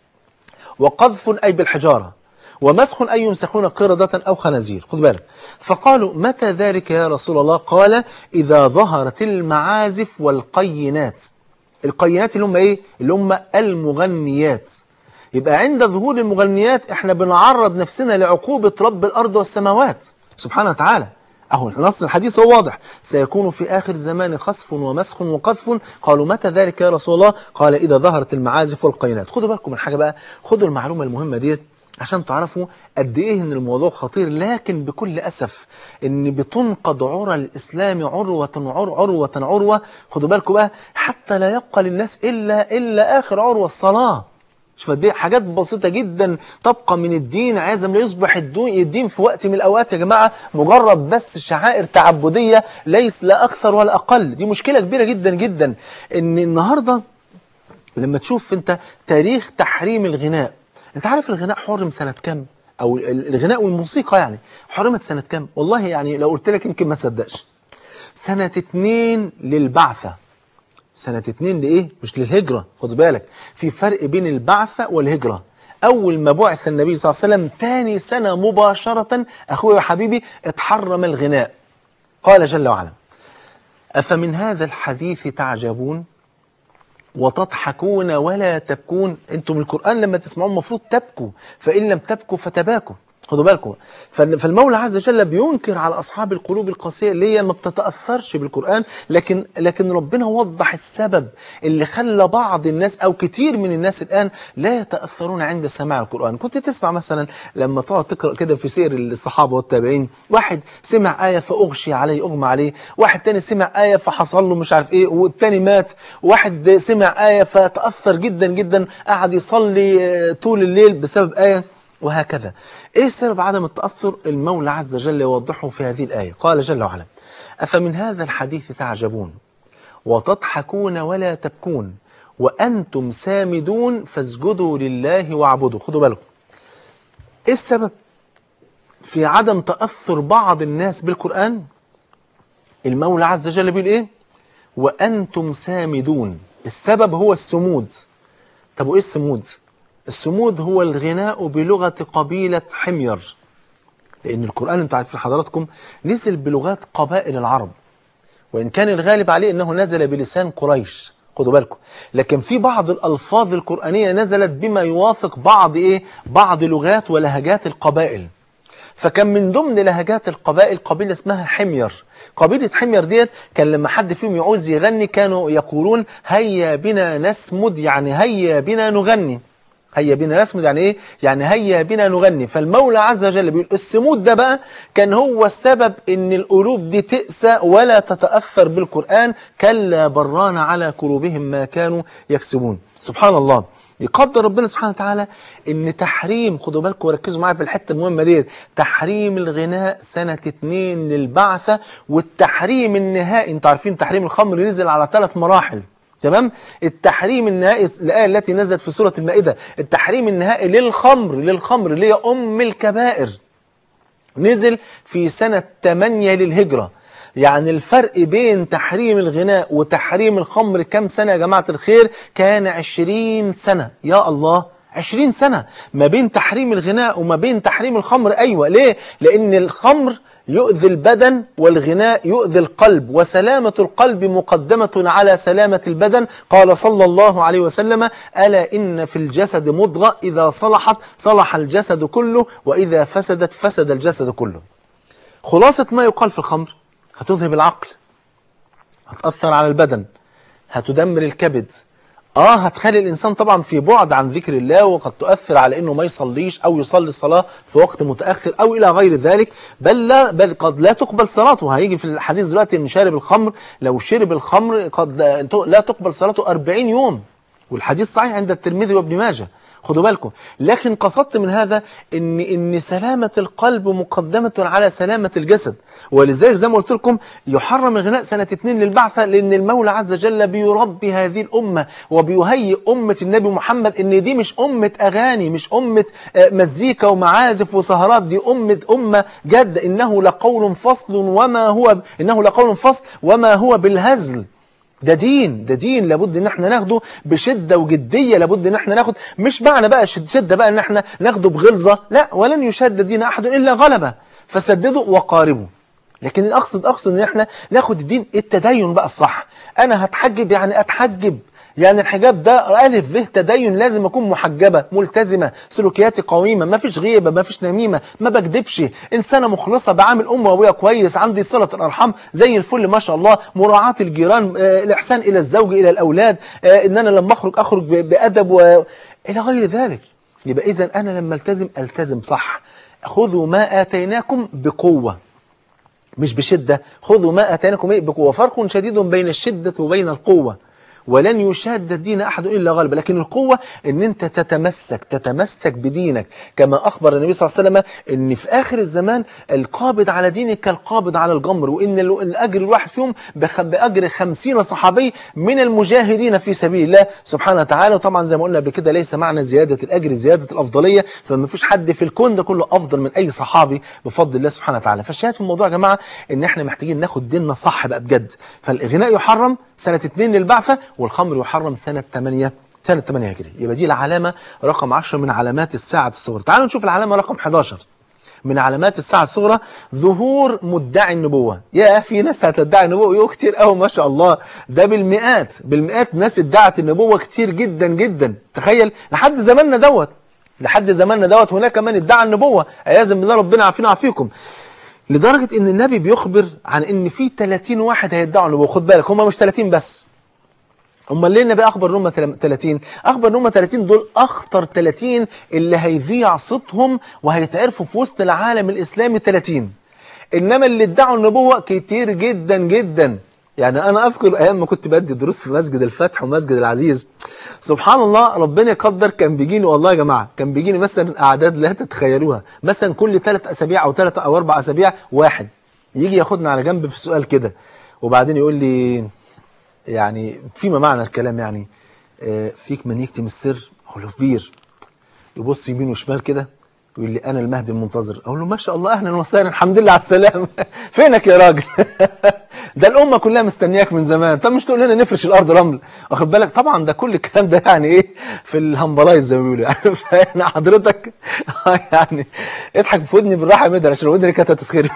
وقذف أي بالحجارة ومسخ أي يمسخون قردة أو خنازير خد بالك فقالوا متى ذلك يا رسول الله قال إذا ظهرت المعازف والقينات القينات اللي هم إيه اللي هم المغنيات يبقى عند ظهور المغنيات احنا بنعرض نفسنا لعقوبة رب الأرض والسماوات سبحانه وتعالى أهو نص الحديث هو واضح سيكون في آخر الزمان خسف ومسخ وقذف قالوا متى ذلك يا رسول الله قال إذا ظهرت المعازف والقينات خدوا بالكم من حاجة بقى خدوا المعلومة المهمة ديت عشان تعرفوا قد ايه ان الموضوع خطير لكن بكل اسف ان بتنقض عرى الاسلام عروه عر عروه عروه خدوا بالكم بقى حتى لا يبقى للناس الا الا اخر عروه الصلاه شوف دي حاجات بسيطة جدا تبقى من الدين عايز لا يصبح الدين في وقت من الأوقات يا جماعة مجرد بس شعائر تعبدية ليس لا أكثر ولا أقل دي مشكلة كبيرة جدا جدا إن النهاردة لما تشوف أنت تاريخ تحريم الغناء أنت عارف الغناء حرم سنة كام؟ أو الغناء والموسيقى يعني حرمت سنة كام؟ والله يعني لو قلت لك يمكن ما تصدقش سنة اتنين للبعثة سنة اتنين لإيه؟ مش للهجرة خد بالك في فرق بين البعثة والهجرة أول ما بعث النبي صلى الله عليه وسلم تاني سنة مباشرة أخوي وحبيبي اتحرم الغناء قال جل وعلا أفمن هذا الحديث تعجبون وتضحكون ولا تبكون انتم القرآن لما تسمعون المفروض تبكوا فإن لم تبكوا فتباكوا خدوا بالكم فالمولى عز وجل بينكر على أصحاب القلوب القاسية اللي هي ما بتتأثرش بالقرآن لكن لكن ربنا وضح السبب اللي خلى بعض الناس أو كتير من الناس الآن لا يتأثرون عند سماع القرآن كنت تسمع مثلا لما تقعد تقرأ كده في سير الصحابة والتابعين واحد سمع آية فأغشي عليه أغمى عليه واحد تاني سمع آية فحصل له مش عارف إيه والتاني مات واحد سمع آية فتأثر جدا جدا قعد يصلي طول الليل بسبب آية وهكذا ايه سبب عدم التأثر المولى عز وجل يوضحه في هذه الآية قال جل وعلا أفمن هذا الحديث تعجبون وتضحكون ولا تبكون وأنتم سامدون فاسجدوا لله واعبدوا خدوا بالكم ايه السبب في عدم تأثر بعض الناس بالقرآن المولى عز وجل بيقول ايه وأنتم سامدون السبب هو السمود طب وايه السمود السمود هو الغناء بلغة قبيلة حمير لأن القرآن انتم عارفين حضراتكم نزل بلغات قبائل العرب وإن كان الغالب عليه أنه نزل بلسان قريش خدوا بالكم لكن في بعض الألفاظ القرآنية نزلت بما يوافق بعض إيه بعض لغات ولهجات القبائل فكان من ضمن لهجات القبائل قبيلة اسمها حمير قبيلة حمير ديت كان لما حد فيهم يعوز يغني كانوا يقولون هيا بنا نسمد يعني هيا بنا نغني هيا بنا نسمد يعني ايه يعني هيا بنا نغني فالمولى عز وجل بيقول السمود ده بقى كان هو السبب ان القلوب دي تأسى ولا تتأثر بالقرآن كلا بران على قلوبهم ما كانوا يكسبون سبحان الله يقدر ربنا سبحانه وتعالى ان تحريم خدوا بالكم وركزوا معايا في الحته المهمه ديت تحريم الغناء سنه اتنين للبعثه والتحريم النهائي انتوا عارفين تحريم الخمر نزل على ثلاث مراحل تمام التحريم النهائي الآية التي نزلت في سورة المائدة التحريم النهائي للخمر للخمر اللي هي أم الكبائر نزل في سنة 8 للهجرة يعني الفرق بين تحريم الغناء وتحريم الخمر كم سنة يا جماعة الخير كان 20 سنة يا الله عشرين سنة ما بين تحريم الغناء وما بين تحريم الخمر أيوة ليه؟ لأن الخمر يؤذي البدن والغناء يؤذي القلب وسلامة القلب مقدمة على سلامة البدن قال صلى الله عليه وسلم ألا إن في الجسد مضغة إذا صلحت صلح الجسد كله وإذا فسدت فسد الجسد كله خلاصة ما يقال في الخمر هتذهب العقل هتأثر على البدن هتدمر الكبد اه هتخلي الانسان طبعا في بعد عن ذكر الله وقد تؤثر على انه ما يصليش او يصلي الصلاه في وقت متاخر او الى غير ذلك بل لا بل قد لا تقبل صلاته هيجي في الحديث دلوقتي ان شارب الخمر لو شرب الخمر قد لا تقبل صلاته 40 يوم والحديث صحيح عند الترمذي وابن ماجه خدوا بالكم لكن قصدت من هذا ان ان سلامه القلب مقدمه على سلامه الجسد ولذلك زي ما قلت لكم يحرم الغناء سنه اثنين للبعثه لان المولى عز وجل بيربي هذه الامه وبيهيئ امه النبي محمد ان دي مش امه اغاني مش امه آه، مزيكا ومعازف وسهرات دي امه امه جد انه لقول فصل وما هو انه لقول فصل وما هو بالهزل ده دين ده دين لابد ان احنا ناخده بشده وجديه لابد ان احنا ناخد مش معنى بقى شد- شده بقى ان احنا ناخده بغلظه لا ولن يشد دين احد الا غلبه فسددوا وقاربوا لكن اقصد اقصد ان احنا ناخد الدين التدين بقى الصح انا هتحجب يعني اتحجب يعني الحجاب ده ألف به تدين لازم أكون محجبة ملتزمة سلوكياتي قويمة ما فيش غيبة ما فيش نميمة ما بكدبش إنسانة مخلصة بعامل أم وأبويا كويس عندي صلة الأرحام زي الفل ما شاء الله مراعاة الجيران آه، الإحسان إلى الزوج إلى الأولاد آه، إن أنا لما أخرج أخرج ب- بأدب و... إلى غير ذلك يبقى إذا أنا لما التزم التزم صح خذوا ما آتيناكم بقوة مش بشدة خذوا ما أتيناكم إيه بقوة فرق شديد بين الشدة وبين القوة ولن يشاد الدين أحد إلا غلب لكن القوة أن أنت تتمسك تتمسك بدينك كما أخبر النبي صلى الله عليه وسلم أن في آخر الزمان القابض على دينك كالقابض على الجمر وأن ال- الأجر الواحد فيهم بخ- بأجر خمسين صحابي من المجاهدين في سبيل الله سبحانه وتعالى وطبعا زي ما قلنا قبل كده ليس معنى زيادة الأجر زيادة الأفضلية فما فيش حد في الكون ده كله أفضل من أي صحابي بفضل الله سبحانه وتعالى فالشاهد في الموضوع يا جماعة إن إحنا محتاجين ناخد ديننا صح بقى بجد فالغناء يحرم سنة 2 للبعثة والخمر يحرم سنة 8 سنة 8 هجري يبقى دي العلامة رقم 10 من علامات الساعة الصغرى تعالوا نشوف العلامة رقم 11 من علامات الساعة الصغرى ظهور مدعي النبوة يا في ناس هتدعي النبوة يو كتير قوي ما شاء الله ده بالمئات بالمئات ناس ادعت النبوة كتير جدا جدا تخيل لحد زماننا دوت لحد زماننا دوت هناك من ادعى النبوة عياذا بالله ربنا عافينا وعافيكم لدرجة ان النبي بيخبر عن ان في 30 واحد هيدعوا النبوة خد بالك هم مش 30 بس امال ليه النبي اخبر ان هم 30 اخبر ان هم 30 دول اخطر 30 اللي هيذيع صوتهم وهيتعرفوا في وسط العالم الاسلامي 30 انما اللي ادعوا النبوه كتير جدا جدا يعني انا اذكر ايام ما كنت بدي دروس في مسجد الفتح ومسجد العزيز سبحان الله ربنا يقدر كان بيجيني والله يا جماعه كان بيجيني مثلا اعداد لا تتخيلوها مثلا كل ثلاث اسابيع او ثلاث او اربع اسابيع واحد يجي ياخدنا على جنب في سؤال كده وبعدين يقول لي يعني فيما معنى الكلام يعني آه، فيك من يكتم السر اقول له كبير يبص يمين وشمال كده ويقول لي انا المهدي المنتظر اقول له ما شاء الله اهلا وسهلا الحمد لله على السلامه فينك يا راجل ده الامه كلها مستنياك من زمان طب مش تقول لنا نفرش الارض رمل واخد بالك طبعا ده كل الكلام ده يعني ايه في الهمبلايز زي ما بيقولوا يعني فانا حضرتك يعني اضحك في ودني بالراحه يا مدر عشان ودني كانت هتتخرب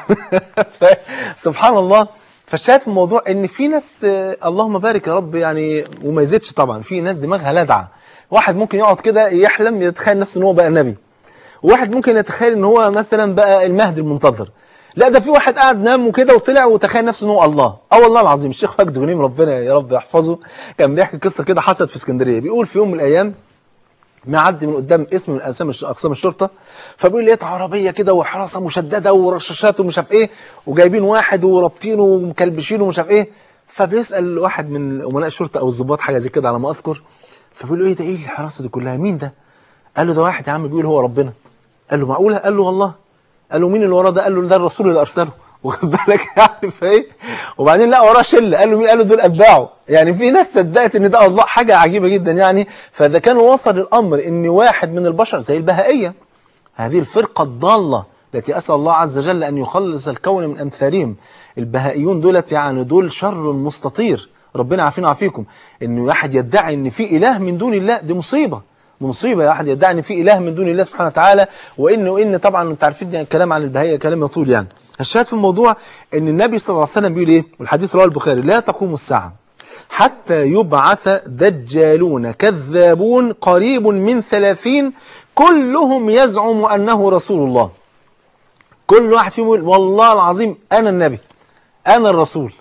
سبحان الله فالشاهد في الموضوع ان في ناس آه، اللهم بارك يا رب يعني وما يزيدش طبعا في ناس دماغها لدعه واحد ممكن يقعد كده يحلم يتخيل نفسه ان هو بقى نبي وواحد ممكن يتخيل ان هو مثلا بقى المهدي المنتظر لا ده في واحد قاعد نام وكده وطلع وتخيل نفسه ان هو الله اه والله العظيم الشيخ مجدي غنيم ربنا يا رب يحفظه كان بيحكي قصه كده حصلت في اسكندريه بيقول في يوم من الايام معدي من قدام اسم من اقسام اقسام الشرطه فبيقول لقيت عربيه كده وحراسه مشدده ورشاشات ومش عارف ايه وجايبين واحد ورابطينه ومكلبشينه ومش عارف ايه فبيسال واحد من امناء الشرطه او الضباط حاجه زي كده على ما اذكر فبيقول له ايه ده ايه الحراسه دي كلها مين ده؟ قال له ده واحد يا عم بيقول هو ربنا قال له معقوله؟ قال له والله قال له مين اللي وراه ده؟ قال له ده الرسول اللي ارسله واخد بالك يعني فايه وبعدين لقى وراه شله قال له مين قال له دول اتباعه يعني في ناس صدقت ان ده الله حاجه عجيبه جدا يعني فاذا كان وصل الامر ان واحد من البشر زي البهائيه هذه الفرقه الضاله التي اسال الله عز وجل ان يخلص الكون من امثالهم البهائيون دولت يعني دول شر مستطير ربنا عافينا وعافيكم انه واحد يدعي ان في اله من دون الله دي مصيبه مصيبه واحد يدعي ان في اله من دون الله سبحانه وتعالى وانه ان طبعا انتوا عارفين يعني الكلام عن البهائيه كلام يطول يعني الشاهد في الموضوع ان النبي صلى الله عليه وسلم بيقول ايه والحديث رواه البخاري لا تقوم الساعه حتى يبعث دجالون كذابون قريب من ثلاثين كلهم يزعم أنه رسول الله كل واحد فيهم يقول والله العظيم أنا النبي أنا الرسول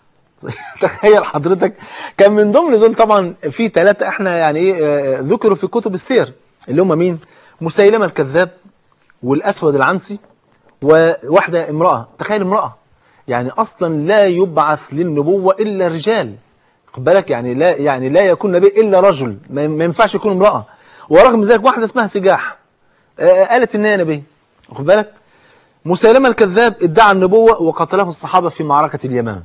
تخيل حضرتك كان من ضمن دول طبعا في ثلاثة احنا يعني ايه آه، ذكروا في كتب السير اللي هم مين مسيلمة الكذاب والأسود العنسي وواحدة امرأة تخيل امرأة يعني أصلا لا يبعث للنبوة إلا رجال خد بالك يعني لا يعني لا يكون نبي إلا رجل ما ما ينفعش يكون امرأة ورغم ذلك واحدة اسمها سجاح آه، قالت إن هي نبي خد بالك مسيلمة الكذاب ادعى النبوة وقتله الصحابة في معركة اليمامة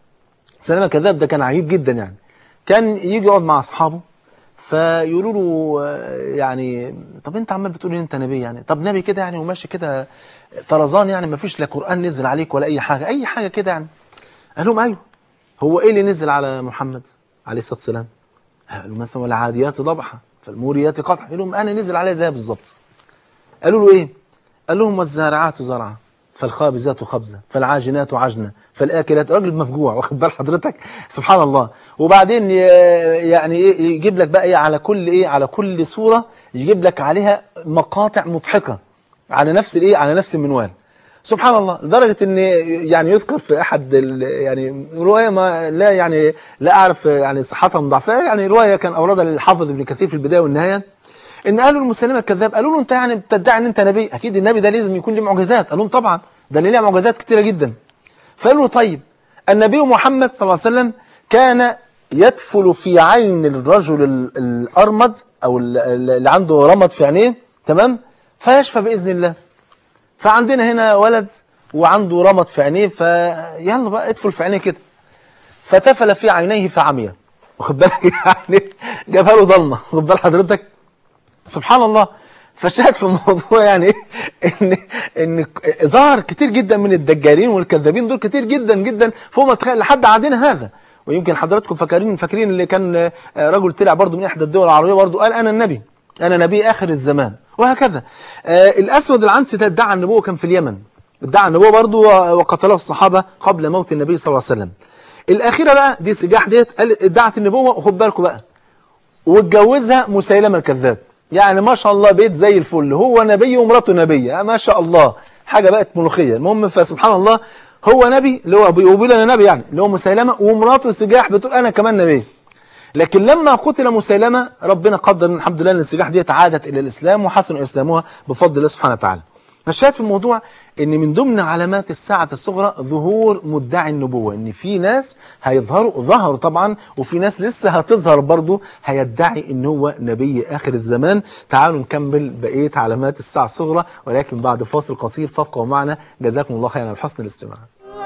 سلامة الكذاب ده كان عجيب جدا يعني كان يجي يقعد مع أصحابه فيقولوا له آه، يعني طب انت عمال بتقول ان انت نبي يعني طب نبي كده يعني وماشي كده طرزان يعني ما فيش لا قرآن نزل عليك ولا اي حاجة اي حاجة كده يعني قال لهم ايوه هو ايه اللي نزل على محمد عليه الصلاة والسلام قالوا مثلا والعاديات ضبحا فالموريات قطعا قال لهم انا نزل عليا زي بالظبط قالوا له ايه قال لهم والزارعات زرعا فالخابزات خبزة فالعاجنات عجنة فالآكلات راجل مفجوع واخد بال حضرتك سبحان الله وبعدين ي- يعني ايه يجيب لك بقى ايه على كل ايه على كل صورة يجيب لك عليها مقاطع مضحكة على نفس الايه على نفس المنوال سبحان الله لدرجة ان يعني يذكر في احد ال- يعني رواية ما لا يعني لا اعرف يعني صحتها من ضعفها يعني رواية كان اوردها للحافظ ابن كثير في البداية والنهاية ان قالوا المسلمه الكذاب قالوا له انت يعني بتدعي ان انت نبي اكيد النبي ده لازم يكون له معجزات قال لهم طبعا ده اللي له معجزات كتيره جدا فقالوا له طيب النبي محمد صلى الله عليه وسلم كان يدفل في عين الرجل ال- الارمد او ال- ال- اللي عنده رمد في عينيه تمام فيشفى باذن الله فعندنا هنا ولد وعنده رمد في عينيه فيلا بقى ادفل في عينيه كده فتفل في عينيه فعمي واخد بالك يعني جابها له ضلمه واخد بال حضرتك سبحان الله فشاهد في الموضوع يعني إيه؟ ان ان ظهر كتير جدا من الدجالين والكذابين دول كتير جدا جدا فوق ما تخيل لحد عادنا هذا ويمكن حضراتكم فاكرين فاكرين اللي كان آه، رجل طلع برضه من احدى الدول العربيه برضه قال انا النبي انا نبي اخر الزمان وهكذا آه، الاسود العنسي ده ادعى النبوه كان في اليمن ادعى النبوه برضه و- وقتله الصحابه قبل موت النبي صلى الله عليه وسلم الاخيره بقى دي سجاح ديت قال ادعت النبوه وخد بالكم بقى واتجوزها مسيلمة الكذاب يعني ما شاء الله بيت زي الفل هو نبي ومراته نبية ما شاء الله حاجة بقت ملوخية المهم فسبحان الله هو نبي اللي هو بيقول انا نبي يعني اللي هو مسيلمة ومراته سجاح بتقول انا كمان نبي لكن لما قتل مسيلمة ربنا قدر إن الحمد لله ان السجاح دي عادت الى الاسلام وحسن اسلامها بفضل الله سبحانه وتعالى فالشاهد في الموضوع ان من ضمن علامات الساعة الصغرى ظهور مدعي النبوة ان في ناس هيظهروا ظهروا طبعا وفي ناس لسه هتظهر برضه هيدعي ان هو نبي اخر الزمان تعالوا نكمل بقية علامات الساعة الصغرى ولكن بعد فاصل قصير فابقوا معنا جزاكم الله خيرا على حسن الاستماع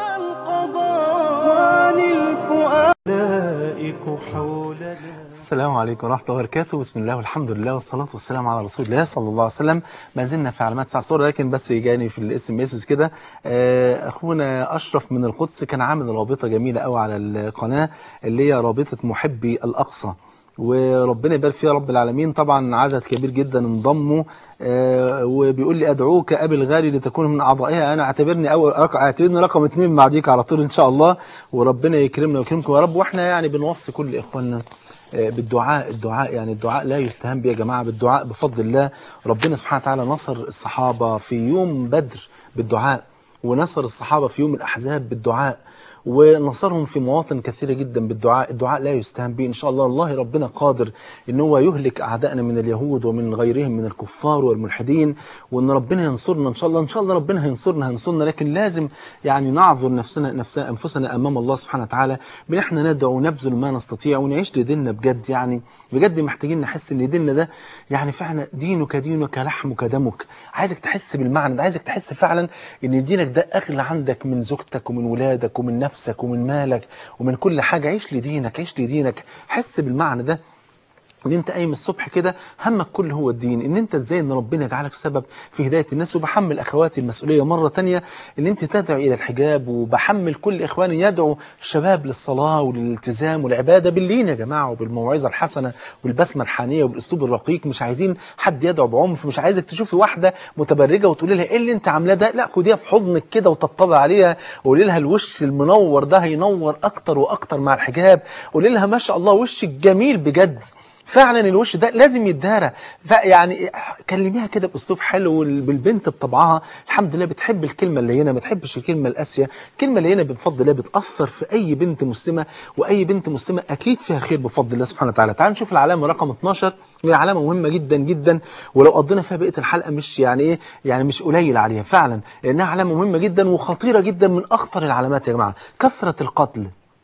القضاء للفؤاد ملائك حولنا السلام عليكم ورحمة الله وبركاته بسم الله والحمد لله والصلاة والسلام على رسول الله صلى الله عليه وسلم ما زلنا في علامات ساعة الصورة لكن بس جاني في الاس ام اس كده آه، اخونا اشرف من القدس كان عامل رابطة جميلة قوي على القناة اللي هي رابطة محبي الاقصى وربنا يبارك فيها رب العالمين طبعا عدد كبير جدا انضموا آه، وبيقول لي ادعوك ابي الغالي لتكون من اعضائها انا اعتبرني اول رقم اعتبرني رقم اثنين بعديك على طول ان شاء الله وربنا يكرمنا ويكرمكم يا رب واحنا يعني بنوصي كل اخواننا آه، بالدعاء الدعاء يعني الدعاء لا يستهان به يا جماعه بالدعاء بفضل الله ربنا سبحانه وتعالى نصر الصحابه في يوم بدر بالدعاء ونصر الصحابه في يوم الاحزاب بالدعاء ونصرهم في مواطن كثيرة جدا بالدعاء الدعاء لا يستهان به إن شاء الله الله ربنا قادر إن هو يهلك أعدائنا من اليهود ومن غيرهم من الكفار والملحدين وإن ربنا ينصرنا إن شاء الله إن شاء الله ربنا هينصرنا هينصرنا لكن لازم يعني نعذر نفسنا نفسنا أنفسنا أمام الله سبحانه وتعالى بإن إحنا ندعو ونبذل ما نستطيع ونعيش لديننا بجد يعني بجد محتاجين نحس إن ديننا ده يعني فعلا دينك دينك لحمك دمك عايزك تحس بالمعنى ده عايزك تحس فعلا إن دينك ده أغلى عندك من زوجتك ومن ولادك ومن نفسك ومن مالك ومن كل حاجة عيش لدينك عيش لدينك حس بالمعنى ده ان انت قايم الصبح كده همك كله هو الدين ان انت ازاي ان ربنا يجعلك سبب في هدايه الناس وبحمل اخواتي المسؤوليه مره تانية ان انت تدعو الى الحجاب وبحمل كل اخواني يدعو الشباب للصلاه وللالتزام والعباده باللين يا جماعه وبالموعظه الحسنه والبسمه الحانيه وبالاسلوب الرقيق مش عايزين حد يدعو بعنف مش عايزك تشوفي واحده متبرجه وتقولي لها ايه اللي انت عاملاه ده لا خديها في حضنك كده وطبطبي عليها وقولي لها الوش المنور ده هينور اكتر واكتر مع الحجاب قولي لها ما شاء الله وشك جميل بجد فعلا الوش ده لازم يتدارى يعني كلميها كده باسلوب حلو بالبنت بطبعها الحمد لله بتحب الكلمه اللينه ما تحبش الكلمه القاسيه الكلمه اللينه بفضل الله بتاثر في اي بنت مسلمه واي بنت مسلمه اكيد فيها خير بفضل الله سبحانه وتعالى تعال نشوف العلامه رقم 12 وهي علامه مهمه جدا جدا ولو قضينا فيها بقيه الحلقه مش يعني ايه يعني مش قليل عليها فعلا لانها علامه مهمه جدا وخطيره جدا من اخطر العلامات يا جماعه كثره القتل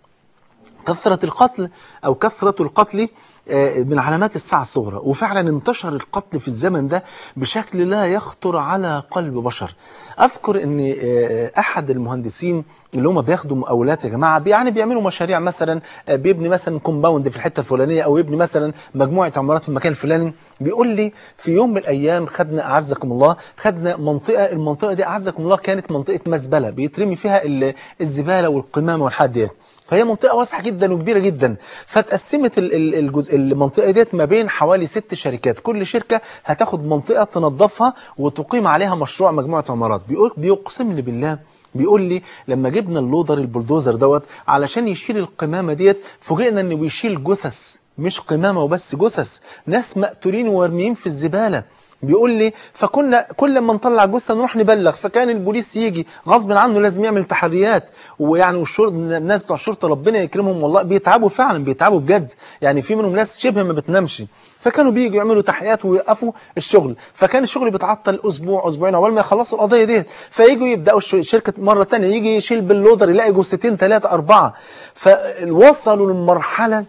كثرة القتل أو كثرة القتل من علامات الساعة الصغرى وفعلا انتشر القتل في الزمن ده بشكل لا يخطر على قلب بشر أذكر أن أحد المهندسين اللي هم بياخدوا مقاولات يا جماعة يعني بيعملوا مشاريع مثلا بيبني مثلا كومباوند في الحتة الفلانية أو يبني مثلا مجموعة عمارات في المكان الفلاني بيقول لي في يوم من الأيام خدنا أعزكم الله خدنا منطقة المنطقة دي أعزكم الله كانت منطقة مزبلة بيترمي فيها الزبالة والقمامة والحاجات ديت فهي منطقة واسعة جدا وكبيرة جدا فتقسمت الجزء المنطقة ديت ما بين حوالي ست شركات كل شركة هتاخد منطقة تنظفها وتقيم عليها مشروع مجموعة عمارات بيقول بيقسم لي بالله بيقول لي لما جبنا اللودر البلدوزر دوت علشان يشيل القمامة ديت فوجئنا انه بيشيل جثث مش قمامة وبس جثث ناس مقتولين ومرميين في الزبالة بيقول لي فكنا كل ما نطلع جثه نروح نبلغ فكان البوليس يجي غصب عنه لازم يعمل تحريات ويعني والشرطه الناس بتوع الشرطه ربنا يكرمهم والله بيتعبوا فعلا بيتعبوا بجد يعني في منهم ناس شبه ما بتنامش فكانوا بييجوا يعملوا تحقيقات ويوقفوا الشغل فكان الشغل بيتعطل اسبوع اسبوعين عقبال ما يخلصوا القضيه ديت فييجوا يبداوا الشركه مره ثانيه يجي يشيل باللودر يلاقي جثتين ثلاثه اربعه فوصلوا للمرحله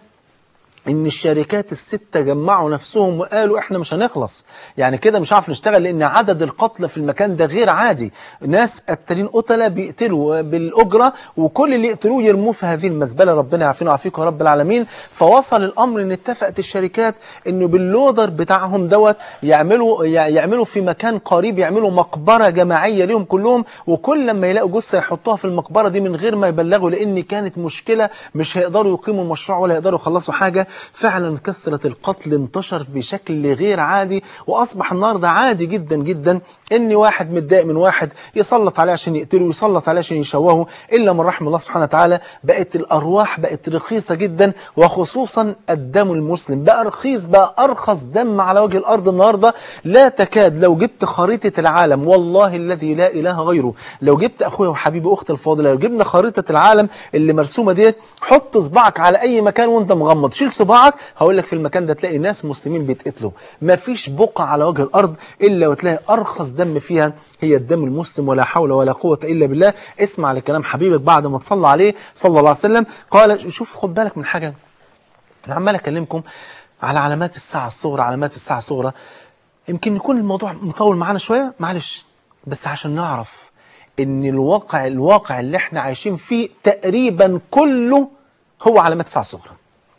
ان الشركات الستة جمعوا نفسهم وقالوا احنا مش هنخلص يعني كده مش عارف نشتغل لان عدد القتلى في المكان ده غير عادي ناس قتالين قتلة بيقتلوا بالاجرة وكل اللي يقتلوه يرموه في هذه المزبلة ربنا يعافينا ويعافيكم يا رب العالمين فوصل الامر ان اتفقت الشركات انه باللودر بتاعهم دوت يعملوا يعملوا في مكان قريب يعملوا مقبرة جماعية ليهم كلهم وكل لما يلاقوا جثة يحطوها في المقبرة دي من غير ما يبلغوا لان كانت مشكلة مش هيقدروا يقيموا المشروع ولا يقدروا يخلصوا حاجة فعلا كثرة القتل انتشر بشكل غير عادي وأصبح النهاردة عادي جدا جدا إن واحد متضايق من واحد يسلط عليه عشان يقتله يسلط عليه عشان يشوهه إلا من رحم الله سبحانه وتعالى بقت الأرواح بقت رخيصة جدا وخصوصا الدم المسلم بقى رخيص بقى أرخص دم على وجه الأرض النهاردة لا تكاد لو جبت خريطة العالم والله الذي لا إله غيره لو جبت أخويا وحبيبي أختي الفاضلة لو جبنا خريطة العالم اللي مرسومة ديت حط صباعك على أي مكان وأنت مغمض شيل صباعك هقول لك في المكان ده تلاقي ناس مسلمين بيتقتلوا ما فيش بقعة على وجه الأرض إلا وتلاقي أرخص دم فيها هي الدم المسلم ولا حول ولا قوة إلا بالله اسمع لكلام حبيبك بعد ما تصلى عليه صلى الله عليه وسلم قال شوف خد بالك من حاجة أنا عمال أكلمكم على علامات الساعة الصغرى علامات الساعة الصغرى يمكن يكون الموضوع مطول معانا شوية معلش بس عشان نعرف ان الواقع الواقع اللي احنا عايشين فيه تقريبا كله هو علامات الساعة الصغرى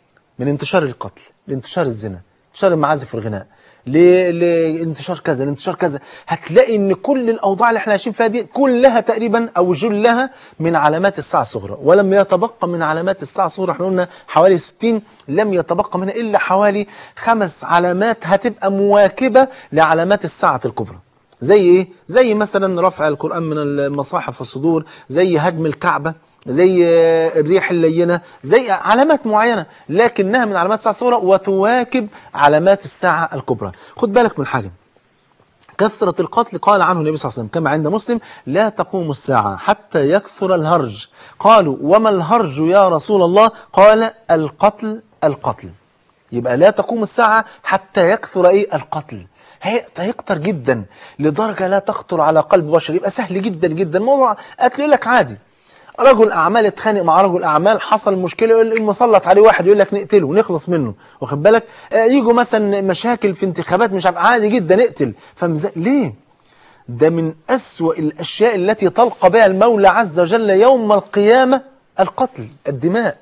من انتشار القتل لانتشار الزنا انتشار المعازف والغناء ل- لانتشار كذا لانتشار كذا هتلاقي ان كل الاوضاع اللي احنا عايشين فيها دي كلها تقريبا او جلها من علامات الساعه الصغرى ولم يتبقى من علامات الساعه الصغرى احنا قلنا حوالي 60 لم يتبقى منها الا حوالي خمس علامات هتبقى مواكبه لعلامات الساعه الكبرى زي ايه زي مثلا رفع القران من المصاحف والصدور زي هدم الكعبه زي الريح اللينة زي علامات معينة لكنها من علامات الساعة الصغرى وتواكب علامات الساعة الكبرى خد بالك من حاجة كثرة القتل قال عنه النبي صلى الله عليه وسلم كما عند مسلم لا تقوم الساعة حتى يكثر الهرج قالوا وما الهرج يا رسول الله قال القتل القتل يبقى لا تقوم الساعة حتى يكثر ايه القتل هي- هيكتر جدا لدرجة لا تخطر على قلب بشر يبقى سهل جدا جدا موضوع قتل يقول لك عادي رجل اعمال اتخانق مع رجل اعمال حصل مشكله يقول مسلط عليه واحد يقول لك نقتله ونخلص منه واخد بالك آه، يجوا مثلا مشاكل في انتخابات مش عارف عادي جدا نقتل فمز... ليه ده من أسوأ الأشياء التي تلقى بها المولى عز وجل يوم القيامة القتل الدماء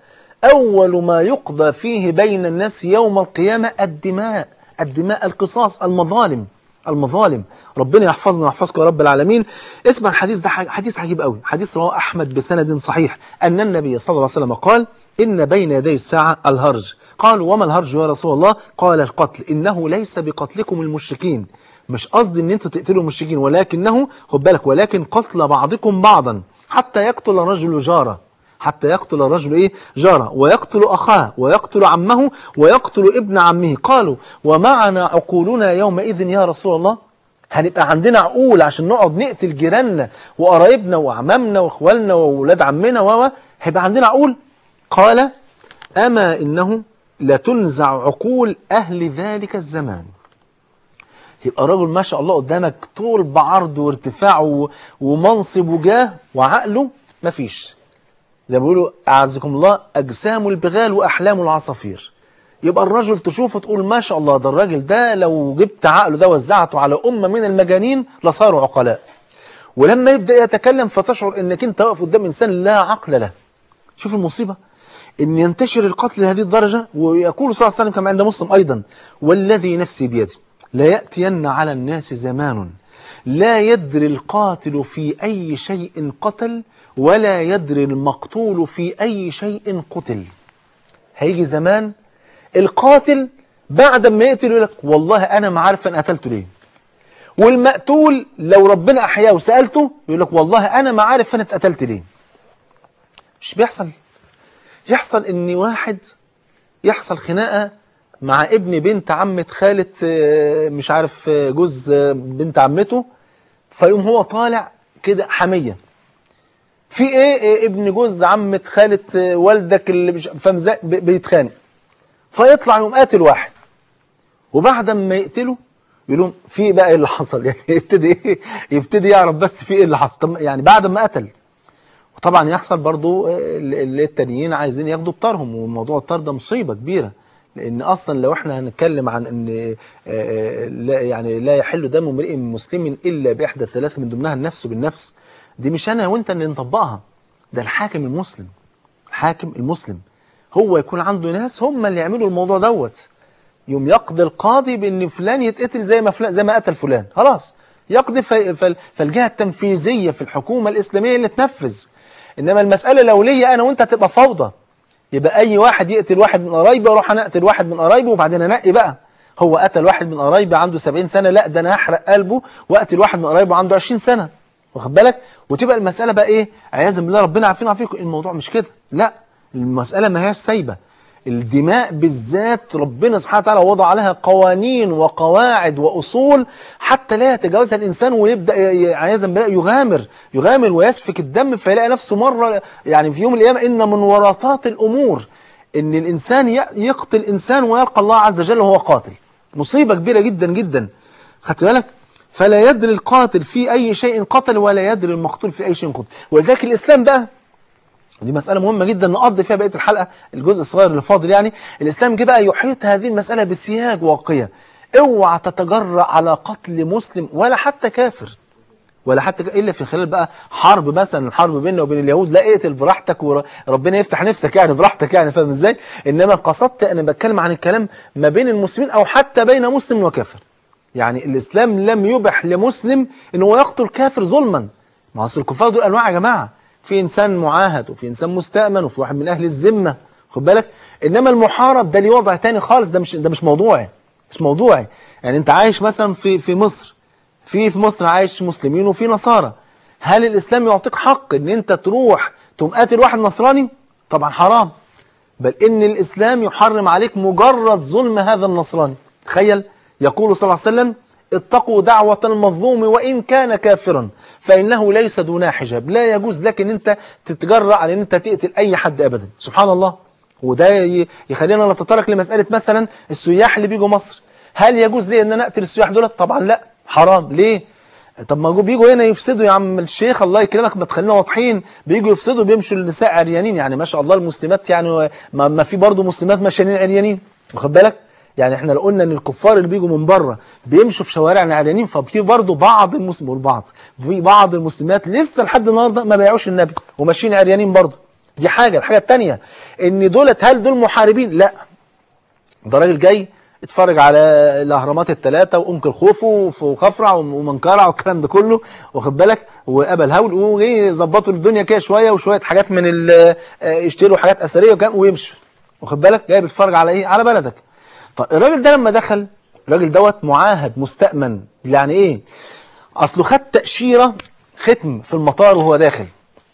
أول ما يقضى فيه بين الناس يوم القيامة الدماء الدماء القصاص المظالم المظالم ربنا يحفظنا ويحفظكم يا رب العالمين اسمع الحديث ده حديث عجيب قوي حديث رواه أحمد بسند صحيح أن النبي صلى الله عليه وسلم قال إن بين يدي الساعة الهرج قالوا وما الهرج يا رسول الله قال القتل إنه ليس بقتلكم المشركين مش قصدي ان انتوا تقتلوا المشركين ولكنه خد بالك ولكن قتل بعضكم بعضا حتى يقتل رجل جاره حتى يقتل الرجل ايه جاره ويقتل اخاه ويقتل عمه ويقتل ابن عمه قالوا ومعنا عقولنا يومئذ يا رسول الله هنبقى عندنا عقول عشان نقعد نقتل جيراننا وقرايبنا واعمامنا واخوالنا واولاد عمنا و هيبقى عندنا عقول قال اما انه لتنزع عقول اهل ذلك الزمان يبقى راجل ما شاء الله قدامك طول بعرض وارتفاع و- ومنصب وجاه وعقله مفيش زي ما بيقولوا أعزكم الله أجسام البغال وأحلام العصافير يبقى الرجل تشوفه تقول ما شاء الله ده الراجل ده لو جبت عقله ده وزعته على أمة من المجانين لصاروا عقلاء ولما يبدأ يتكلم فتشعر انك انت واقف قدام انسان لا عقل له شوف المصيبة ان ينتشر القتل لهذه الدرجة ويقول صلى الله عليه وسلم كما عند مسلم ايضا والذي نفسي بيده لا يأتين على الناس زمان لا يدري القاتل في أي شيء قتل ولا يدري المقتول في أي شيء قتل هيجي زمان القاتل بعد ما يقتل يقول لك والله أنا ما عارف أنا قتلته ليه والمقتول لو ربنا أحياه وسألته يقول لك والله أنا ما عارف أنا اتقتلت ليه مش بيحصل يحصل إن واحد يحصل خناقة مع ابن بنت عمة خالة آه، مش عارف آه، جوز آه، بنت عمته فيقوم هو طالع كده حمية في ايه, إيه ابن جوز عمة خالة آه، والدك اللي مش فاهم ازاي ب- بيتخانق فيطلع يقوم قاتل واحد وبعد ما يقتله يقول لهم في إيه بقى ايه اللي حصل يعني يبتدي ايه يبتدي يعرف بس في ايه اللي حصل طب يعني بعد ما قتل وطبعا يحصل برضو آه، ال- ال- التانيين عايزين ياخدوا بطارهم وموضوع الطار ده مصيبة كبيرة لان اصلا لو احنا هنتكلم عن ان آه، آه، لا يعني لا يحل دم امرئ مسلم الا باحدى ثلاث من ضمنها النفس بالنفس دي مش انا وانت اللي نطبقها ده الحاكم المسلم الحاكم المسلم هو يكون عنده ناس هم اللي يعملوا الموضوع دوت يوم يقضي القاضي بان فلان يتقتل زي ما فلان زي ما قتل فلان خلاص يقضي في فال- فالجهه التنفيذيه في الحكومه الاسلاميه اللي تنفذ انما المساله لو ليا انا وانت هتبقى فوضى يبقى اي واحد يقتل واحد من قرايبي اروح انا اقتل واحد من قرايبي وبعدين انقي بقى هو قتل واحد من قرايبي عنده 70 سنه لا ده انا هحرق قلبه واقتل واحد من قرايبه عنده 20 سنه واخد بالك وتبقى المساله بقى ايه عياذا بالله ربنا عارفين عارفين الموضوع مش كده لا المساله ما هياش سايبه الدماء بالذات ربنا سبحانه وتعالى وضع لها قوانين وقواعد واصول حتى لا يتجاوزها الانسان ويبدا ي- عياذا بالله يغامر يغامر ويسفك الدم فيلاقي نفسه مره يعني في يوم من الايام ان من ورطات الامور ان الانسان ي- يقتل انسان ويلقى الله عز وجل وهو قاتل مصيبه كبيره جدا جدا خدت بالك فلا يدري القاتل في اي شيء قتل ولا يدري المقتول في اي شيء قتل وذاك الاسلام بقى ودي مسألة مهمة جدا نقضي فيها بقية الحلقة الجزء الصغير اللي فاضل يعني الإسلام جه بقى يحيط هذه المسألة بسياج واقية اوعى تتجرأ على قتل مسلم ولا حتى كافر ولا حتى ك- الا في خلال بقى حرب مثلا الحرب بيننا وبين اليهود لا اقتل براحتك وربنا يفتح نفسك يعني براحتك يعني فاهم ازاي انما قصدت انا بتكلم عن الكلام ما بين المسلمين او حتى بين مسلم وكافر يعني الاسلام لم يبح لمسلم ان هو يقتل كافر ظلما ما اصل الكفار دول انواع يا جماعه في انسان معاهد وفي انسان مستأمن وفي واحد من اهل الذمه خد بالك انما المحارب ده ليه وضع تاني خالص ده مش ده مش موضوعي مش موضوعي يعني انت عايش مثلا في في مصر في في مصر عايش مسلمين وفي نصارى هل الاسلام يعطيك حق ان انت تروح تقوم قاتل واحد نصراني طبعا حرام بل ان الاسلام يحرم عليك مجرد ظلم هذا النصراني تخيل يقول صلى الله عليه وسلم اتقوا دعوة المظلوم وإن كان كافرا فإنه ليس دونها حجاب لا يجوز لك أن أنت تتجرأ على أن أنت تقتل أي حد أبدا سبحان الله وده ي- يخلينا نتطرق لمسألة مثلا السياح اللي بيجوا مصر هل يجوز لي أن أنا أقتل السياح دول طبعا لا حرام ليه طب ما جو- بيجوا هنا يفسدوا يا عم الشيخ الله يكرمك ما تخلينا واضحين بيجوا يفسدوا بيمشوا النساء عريانين يعني ما شاء الله المسلمات يعني ما, ما في برضه مسلمات ماشيين عريانين واخد بالك يعني احنا لو قلنا ان الكفار اللي بيجوا من بره بيمشوا في شوارعنا عريانين ففي برضه بعض المسلمين والبعض في بعض المسلمات لسه لحد النهارده ما بايعوش النبي وماشيين عريانين برضه دي حاجة الحاجة التانية ان دولت هل دول محاربين لا ده راجل جاي اتفرج على الاهرامات الثلاثه وام الخوفو وخفرع ومنقرع والكلام ده كله واخد بالك وابا الهول وايه ظبطوا الدنيا كده شويه وشويه حاجات من ال- آه، يشتروا حاجات اثريه وكان ويمشوا واخد بالك جاي بيتفرج على ايه على بلدك طب الراجل ده لما دخل الراجل دوت معاهد مستأمن يعني ايه اصله خد تأشيرة ختم في المطار وهو داخل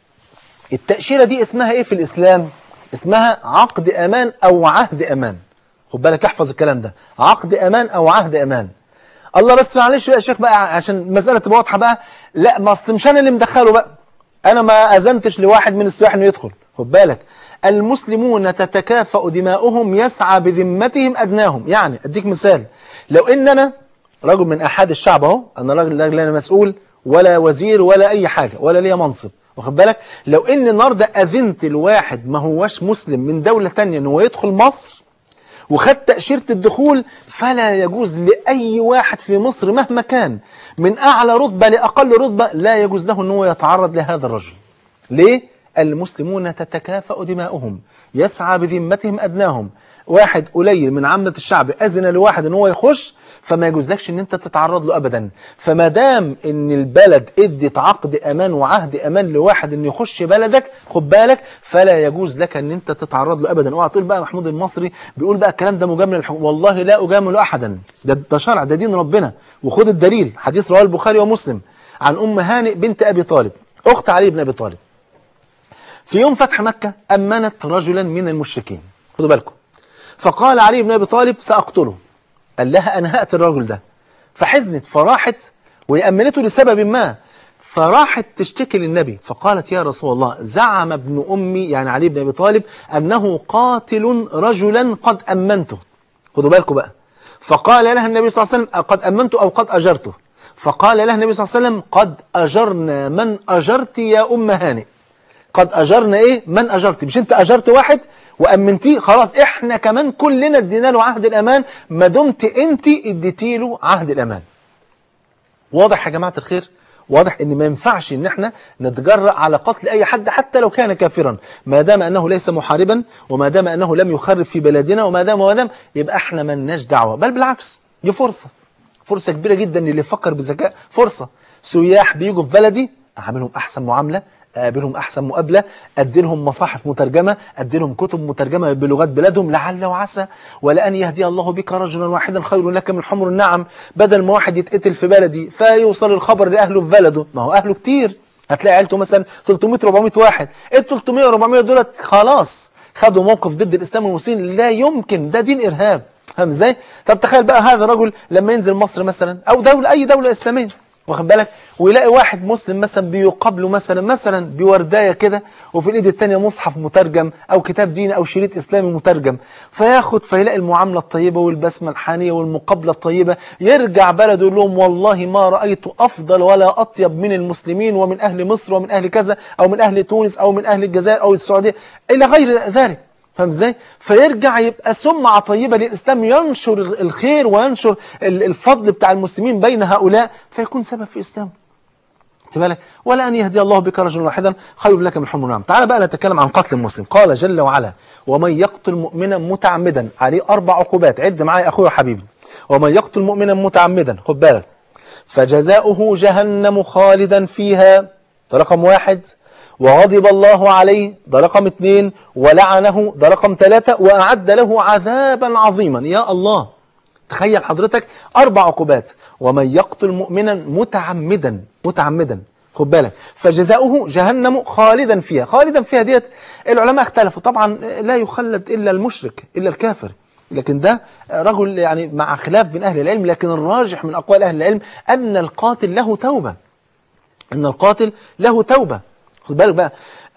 التأشيرة دي اسمها ايه في الاسلام اسمها عقد امان او عهد امان خد بالك احفظ الكلام ده عقد امان او عهد امان الله بس معلش بقى يا شيخ بقى عشان المسألة تبقى واضحة بقى لا ما اصل مش انا اللي مدخله بقى انا ما اذنتش لواحد من السياح انه يدخل خد بالك المسلمون تتكافأ دماؤهم يسعى بذمتهم ادناهم يعني اديك مثال لو ان انا رجل من احد الشعب اهو انا راجل لا انا مسؤول ولا وزير ولا اي حاجه ولا ليا منصب واخد بالك لو ان النهارده اذنت لواحد ما هوش مسلم من دوله تانية ان هو يدخل مصر وخد تأشيرة الدخول فلا يجوز لأي واحد في مصر مهما كان من أعلى رتبة لأقل رتبة لا يجوز له أنه يتعرض لهذا الرجل ليه؟ المسلمون تتكافأ دماؤهم يسعى بذمتهم أدناهم واحد قليل من عامة الشعب أذن لواحد أن هو يخش فما يجوزلكش أن أنت تتعرض له أبدا فما دام أن البلد ادت عقد أمان وعهد أمان لواحد أن يخش بلدك خد بالك فلا يجوز لك أن أنت تتعرض له أبدا اوعى تقول بقى محمود المصري بيقول بقى الكلام ده مجامل الحكم والله لا أجامل أحدا ده, ده شرع ده دين ربنا وخد الدليل حديث رواه البخاري ومسلم عن أم هانئ بنت أبي طالب أخت علي بن أبي طالب في يوم فتح مكة أمنت رجلا من المشركين خدوا بالكم فقال علي بن أبي طالب سأقتله قال لها أنا هقتل الرجل ده فحزنت فراحت ويأمنته لسبب ما فراحت تشتكي للنبي فقالت يا رسول الله زعم ابن أمي يعني علي بن أبي طالب أنه قاتل رجلا قد أمنته خدوا بالكم بقى فقال لها النبي صلى الله عليه وسلم قد أمنته أو قد أجرته فقال لها النبي صلى الله عليه وسلم قد أجرنا من أجرت يا أم هانئ قد أجرنا إيه من أجرت مش أنت أجرت واحد وأمنتيه خلاص إحنا كمان كلنا ادينا له عهد الأمان ما دمت أنت اديتي له عهد الأمان واضح يا جماعة الخير واضح ان ما ينفعش ان احنا نتجرأ على قتل اي حد حتى لو كان كافرا ما دام انه ليس محاربا وما دام انه لم يخرب في بلدنا وما دام وما دام يبقى احنا ملناش دعوه بل بالعكس دي فرصه فرصه كبيره جدا اللي يفكر بذكاء فرصه سياح بيجوا في بلدي اعملهم احسن معامله اقابلهم احسن مقابله ادي لهم مصاحف مترجمه ادي لهم كتب مترجمه بلغات بلادهم لعل وعسى ولان يهدي الله بك رجلا واحدا خير لك من حمر النعم بدل ما واحد يتقتل في بلدي فيوصل الخبر لاهله في بلده ما هو اهله كتير هتلاقي عيلته مثلا 300 400 واحد ال 300 400 دولت خلاص خدوا موقف ضد الاسلام والمسلمين لا يمكن ده دين ارهاب فاهم ازاي طب تخيل بقى هذا الرجل لما ينزل مصر مثلا او دوله اي دوله اسلاميه واخد بالك ويلاقي واحد مسلم مثلا بيقابله مثلا مثلا بوردايه كده وفي الايد الثانيه مصحف مترجم او كتاب ديني او شريط اسلامي مترجم فياخد فيلاقي المعامله الطيبه والبسمه الحانيه والمقابله الطيبه يرجع بلده يقول لهم والله ما رايت افضل ولا اطيب من المسلمين ومن اهل مصر ومن اهل كذا او من اهل تونس او من اهل الجزائر او السعوديه الى غير ذلك فاهم ازاي؟ فيرجع يبقى سمعة طيبة للإسلام ينشر الخير وينشر الفضل بتاع المسلمين بين هؤلاء فيكون سبب في إسلام بالك ولا أن يهدي الله بك رجلا واحدا خير لك من حمر نعم تعال بقى نتكلم عن قتل المسلم قال جل وعلا ومن يقتل مؤمنا متعمدا عليه أربع عقوبات عد معايا أخويا وحبيبي ومن يقتل مؤمنا متعمدا خد بالك فجزاؤه جهنم خالدا فيها ده رقم واحد وغضب الله عليه ده رقم اثنين ولعنه ده رقم ثلاثة وأعد له عذابا عظيما يا الله تخيل حضرتك أربع عقوبات ومن يقتل مؤمنا متعمدا متعمدا خد بالك فجزاؤه جهنم خالدا فيها خالدا فيها ديت العلماء اختلفوا طبعا لا يخلد إلا المشرك إلا الكافر لكن ده رجل يعني مع خلاف من أهل العلم لكن الراجح من أقوال أهل العلم أن القاتل له توبة أن القاتل له توبة خد بالك بقى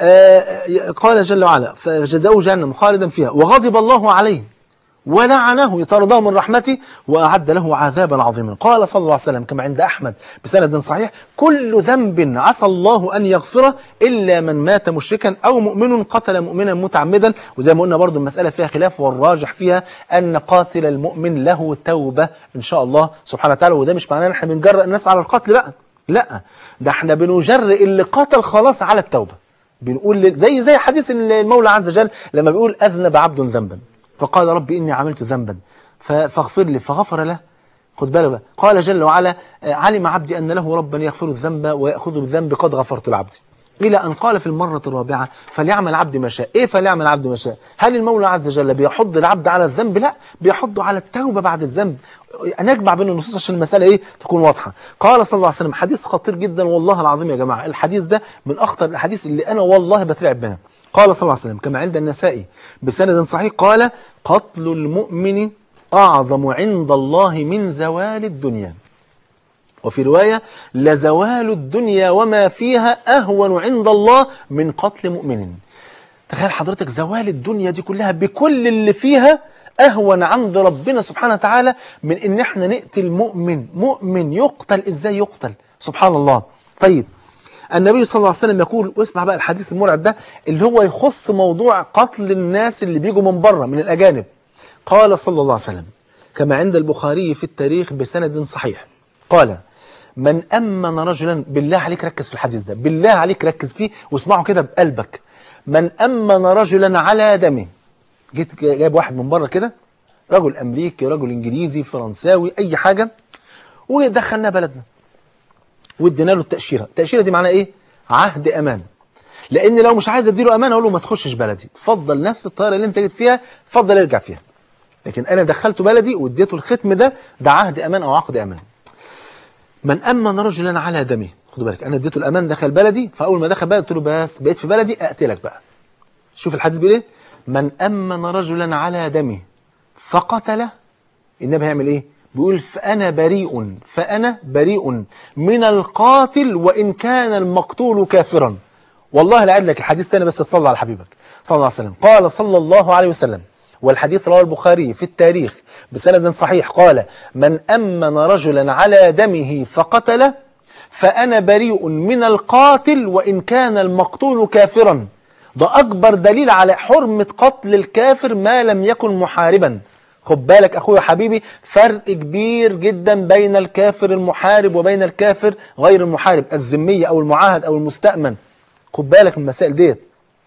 آه قال جل وعلا فجزاؤه جهنم خالدا فيها وغضب الله عليه ولعنه يطرده من رحمته وأعد له عذابا عظيما قال صلى الله عليه وسلم كما عند أحمد بسند صحيح كل ذنب عسى الله أن يغفره إلا من مات مشركا أو مؤمن قتل مؤمنا متعمدا وزي ما قلنا برضو المسألة فيها خلاف والراجح فيها أن قاتل المؤمن له توبة إن شاء الله سبحانه وتعالى وده مش معناه ان احنا بنجرأ الناس على القتل بقى لا ده احنا بنجرئ اللي قتل خلاص على التوبة بنقول لل- زي زي حديث المولى عز وجل لما بيقول أذنب عبد ذنبا فقال رب إني عملت ذنبا ف- فاغفر لي فغفر له خد بالك بقى قال جل وعلا آه، علم عبدي أن له ربا يغفر الذنب ويأخذ بالذنب قد غفرت لعبدي إلى أن قال في المرة الرابعة فليعمل عبد ما شاء إيه فليعمل عبد ما شاء هل المولى عز وجل بيحض العبد على الذنب لا بيحضه على التوبة بعد الذنب نجمع بين النصوص عشان المسألة إيه تكون واضحة قال صلى الله عليه وسلم حديث خطير جدا والله العظيم يا جماعة الحديث ده من أخطر الأحاديث اللي أنا والله بترعب منها قال صلى الله عليه وسلم كما عند النسائي بسند صحيح قال قتل المؤمن أعظم عند الله من زوال الدنيا وفي رواية لزوال الدنيا وما فيها أهون عند الله من قتل مؤمن تخيل حضرتك زوال الدنيا دي كلها بكل اللي فيها أهون عند ربنا سبحانه وتعالى من إن احنا نقتل مؤمن مؤمن يقتل إزاي يقتل سبحان الله طيب النبي صلى الله عليه وسلم يقول واسمع بقى الحديث المرعب ده اللي هو يخص موضوع قتل الناس اللي بيجوا من بره من الأجانب قال صلى الله عليه وسلم كما عند البخاري في التاريخ بسند صحيح قال من أمن رجلا بالله عليك ركز في الحديث ده بالله عليك ركز فيه واسمعه كده بقلبك من أمن رجلا على دمه جيت جايب واحد من بره كده رجل أمريكي رجل إنجليزي فرنساوي أي حاجة ودخلناه بلدنا وادينا له التأشيرة التأشيرة دي معناها إيه عهد أمان لأن لو مش عايز أديله أمان أقول له ما تخشش بلدي تفضل نفس الطيارة اللي أنت جيت فيها تفضل ارجع فيها لكن أنا دخلته بلدي واديته الختم ده ده عهد أمان أو عقد أمان من أمن رجلا على دمه خد بالك أنا اديته الأمان دخل بلدي فأول ما دخل بلدي قلت له بس بقيت في بلدي أقتلك بقى شوف الحديث بيقول إيه من أمن رجلا على دمه فقتله النبي هيعمل إيه بيقول فأنا بريء فأنا بريء من القاتل وإن كان المقتول كافرا والله لا أعد لك الحديث تاني بس تصلى على حبيبك صلى الله عليه وسلم قال صلى الله عليه وسلم والحديث رواه البخاري في التاريخ بسند صحيح قال من أمن رجلا على دمه فقتله فأنا بريء من القاتل وإن كان المقتول كافرا ده أكبر دليل على حرمة قتل الكافر ما لم يكن محاربا خد بالك أخويا حبيبي فرق كبير جدا بين الكافر المحارب وبين الكافر غير المحارب الذمية أو المعاهد أو المستأمن خد بالك من المسائل ديت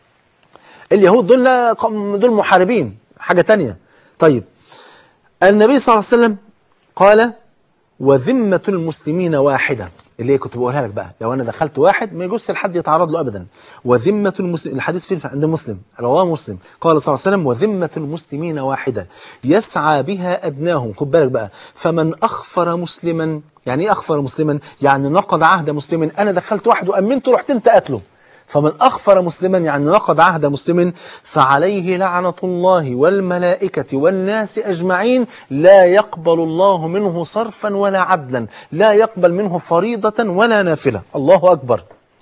اليهود دول دول محاربين حاجة تانية طيب النبي صلى الله عليه وسلم قال وذمة المسلمين واحدة اللي هي كنت بقولها لك بقى لو أنا دخلت واحد ما يجوز لحد يتعرض له أبدا وذمة المسلم الحديث فين عند مسلم رواه مسلم قال صلى الله عليه وسلم وذمة المسلمين واحدة يسعى بها أدناهم خد بالك بقى فمن أخفر مسلما يعني إيه أخفر مسلما يعني نقض عهد مسلم أنا دخلت واحد وأمنته رحت أنت قتله فمن أخفر مسلما يعني نقض عهد مسلم فعليه لعنة الله والملائكة والناس أجمعين لا يقبل الله منه صرفا ولا عدلا لا يقبل منه فريضة ولا نافلة الله أكبر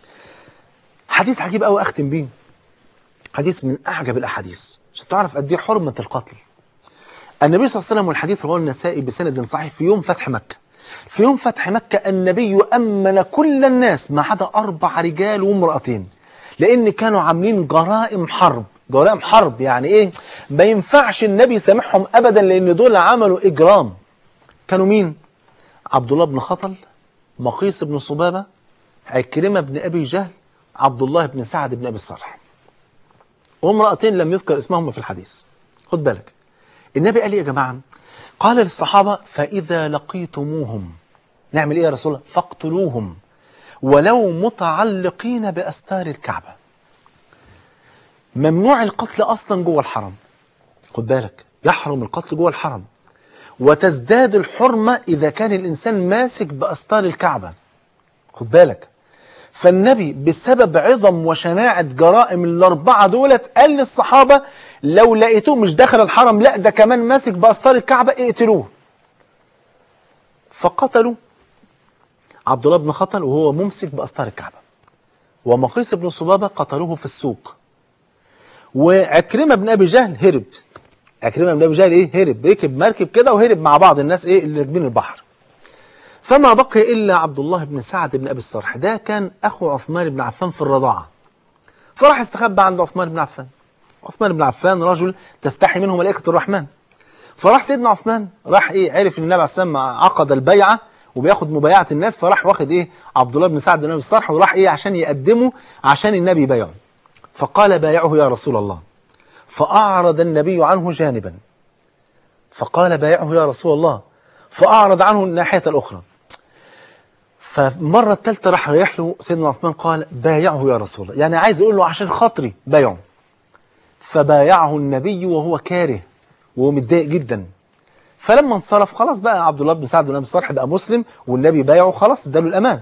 حديث عجيب أوي أختم بيه حديث من أعجب الأحاديث عشان تعرف قد إيه حرمة القتل النبي صلى الله عليه وسلم والحديث رواه النسائي بسند صحيح في يوم فتح مكة في يوم فتح مكة النبي أمن كل الناس ما عدا أربع رجال وامرأتين لأن كانوا عاملين جرائم حرب جرائم حرب يعني إيه ما ينفعش النبي يسامحهم أبدا لأن دول عملوا إجرام كانوا مين عبد الله بن خطل مقيس بن صبابة عكرمة بن أبي جهل عبد الله بن سعد بن أبي الصرح وامرأتين لم يذكر اسمهما في الحديث خد بالك النبي قال لي يا جماعة قال للصحابة فإذا لقيتموهم نعمل إيه يا رسول الله فاقتلوهم ولو متعلقين بأستار الكعبة ممنوع القتل أصلا جوه الحرم خد بالك يحرم القتل جوه الحرم وتزداد الحرمة إذا كان الإنسان ماسك بأستار الكعبة خد بالك فالنبي بسبب عظم وشناعة جرائم الأربعة دولت قال للصحابة لو لقيتوه مش داخل الحرم لا ده كمان ماسك بأستار الكعبة اقتلوه فقتلوا عبد الله بن خطل وهو ممسك بأستار الكعبة ومقيس بن صبابة قتلوه في السوق وعكرمة بن أبي جهل هرب عكرمة بن أبي جهل إيه هرب ركب مركب كده وهرب مع بعض الناس إيه اللي راكبين البحر فما بقي إلا عبد الله بن سعد بن أبي الصرح ده كان أخو عثمان بن عفان في الرضاعة فراح استخبى عند عثمان بن عفان عثمان بن عفان رجل تستحي منه ملائكة الرحمن فراح سيدنا عثمان راح ايه عرف ان النبي عليه السلام عقد البيعه وبياخد مبايعه الناس فراح واخد ايه عبد الله بن سعد بن ابي الصرح وراح ايه عشان يقدمه عشان النبي يبايعه فقال بايعه يا رسول الله فأعرض النبي عنه جانبا فقال بايعه يا رسول الله فأعرض عنه الناحية الأخرى فمرة الثالثة راح رايح له سيدنا عثمان قال بايعه يا رسول الله يعني عايز يقول له عشان خاطري بايعه فبايعه النبي وهو كاره وهو متضايق جدا فلما انصرف خلاص بقى عبد الله بن سعد بن ابي الصالح بقى مسلم والنبي بايعه خلاص اداله الامان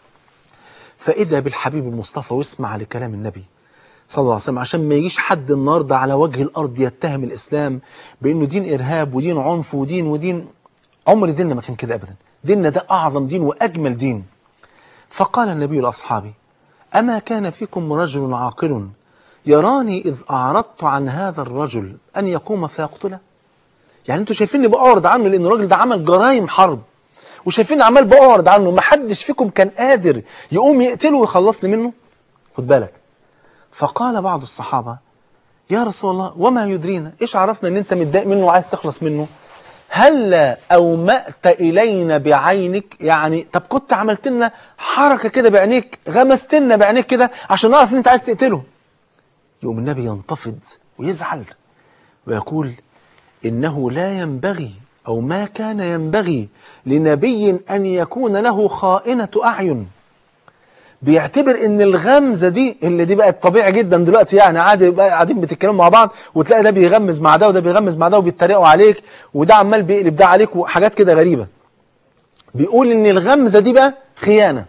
فاذا بالحبيب المصطفى واسمع لكلام النبي صلى الله عليه وسلم عشان ما يجيش حد النهارده على وجه الارض يتهم الاسلام بانه دين ارهاب ودين عنف ودين ودين عمر ديننا ما كان كده ابدا ديننا ده اعظم دين واجمل دين فقال النبي لاصحابه اما كان فيكم رجل عاقل يراني اذ اعرضت عن هذا الرجل ان يقوم فيقتله يعني انتوا شايفيني بعرض عنه لان الراجل ده عمل جرائم حرب وشايفيني عمال بعرض عنه ما حدش فيكم كان قادر يقوم يقتله ويخلصني منه خد بالك فقال بعض الصحابة يا رسول الله وما يدرينا ايش عرفنا ان انت متضايق منه وعايز تخلص منه هلا اومأت الينا بعينك يعني طب كنت عملت لنا حركة كده بعينيك غمست لنا بعينيك كده عشان نعرف ان انت عايز تقتله يقوم النبي ينتفض ويزعل ويقول إنه لا ينبغي أو ما كان ينبغي لنبي أن يكون له خائنة أعين بيعتبر ان الغمزه دي اللي دي بقت طبيعي جدا دلوقتي يعني عادي بقى قاعدين بتتكلموا مع بعض وتلاقي ده بيغمز مع ده وده بيغمز مع ده وبيتريقوا عليك وده عمال بيقلب ده عليك وحاجات كده غريبه بيقول ان الغمزه دي بقى خيانه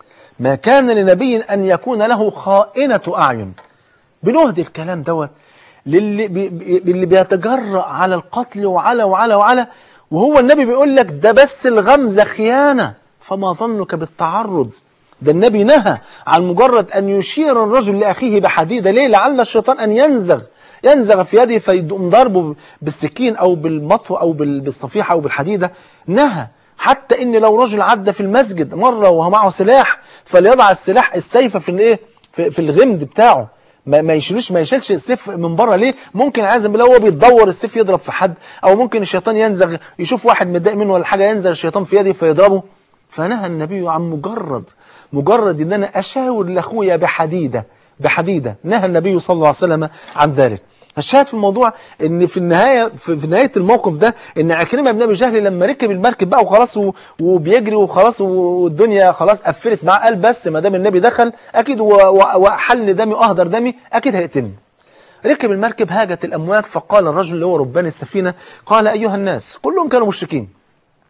ما كان لنبي ان يكون له خائنه اعين بنهدي الكلام دوت للي بي بي اللي بيتجرأ على القتل وعلى وعلى وعلى وهو النبي بيقول لك ده بس الغمزة خيانة فما ظنك بالتعرض ده النبي نهى عن مجرد أن يشير الرجل لأخيه بحديدة ليه لعل الشيطان أن ينزغ ينزغ في يده فيقوم ضربه بالسكين أو بالمطو أو بال- بالصفيحة أو بالحديدة نهى حتى ان لو رجل عدى في المسجد مرة وهو معه سلاح فليضع السلاح السيف في الايه في, في الغمد بتاعه ما, ما يشيلوش ما يشيلش السيف من بره ليه ممكن عايز بالله هو بيتدور السيف يضرب في حد او ممكن الشيطان ينزغ يشوف واحد متضايق منه ولا حاجه ينزغ الشيطان في يده فيضربه فنهى النبي عن مجرد مجرد ان انا اشاور لاخويا بحديده بحديده نهى النبي صلى الله عليه وسلم عن ذلك فالشاهد في الموضوع ان في النهايه في, في نهايه الموقف ده ان عكرمه بن ابي جهل لما ركب المركب بقى وخلاص و- وبيجري وخلاص والدنيا خلاص قفلت معاه قال بس ما دام النبي دخل اكيد و- و- وحل دمي واهدر دمي اكيد هيقتلني ركب المركب هاجت الامواج فقال الرجل اللي هو ربان السفينه قال ايها الناس كلهم كانوا مشركين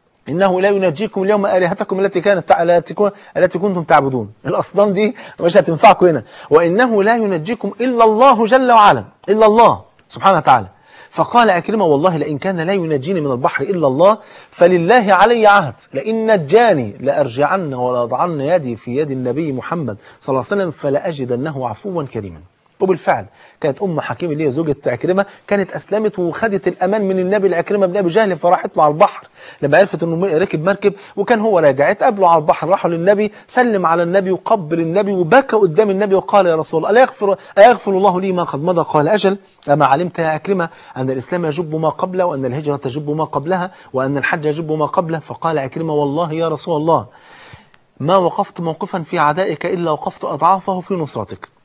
إنه لا ينجيكم اليوم آلهتكم التي كانت تع- التي كو- التي كنتم تعبدون الأصنام دي مش هتنفعكم هنا وإنه لا ينجيكم إلا الله جل وعلا إلا الله سبحانه وتعالى فقال أكرمة والله لئن كان لا ينجيني من البحر إلا الله فلله علي عهد لئن نجاني لأرجعن ولأضعن يدي في يد النبي محمد صلى الله عليه وسلم فلأجدنه عفوا كريما وبالفعل كانت ام حكيم اللي هي زوجة عكرمه كانت اسلمت وخدت الامان من النبي لعكرمه بن ابي جهل فراحت له على البحر لما عرفت انه ركب مركب وكان هو راجع اتقابلوا على البحر راحوا للنبي سلم على النبي وقبل النبي وبكى قدام النبي وقال يا رسول الله الا يغفر ايغفر الله لي ما قد مضى قال اجل اما علمت يا عكرمه ان الاسلام يجب ما قبله وان الهجره تجب ما قبلها وان الحج يجب ما قبله فقال عكرمه والله يا رسول الله ما وقفت موقفا في عدائك الا وقفت اضعافه في نصرتك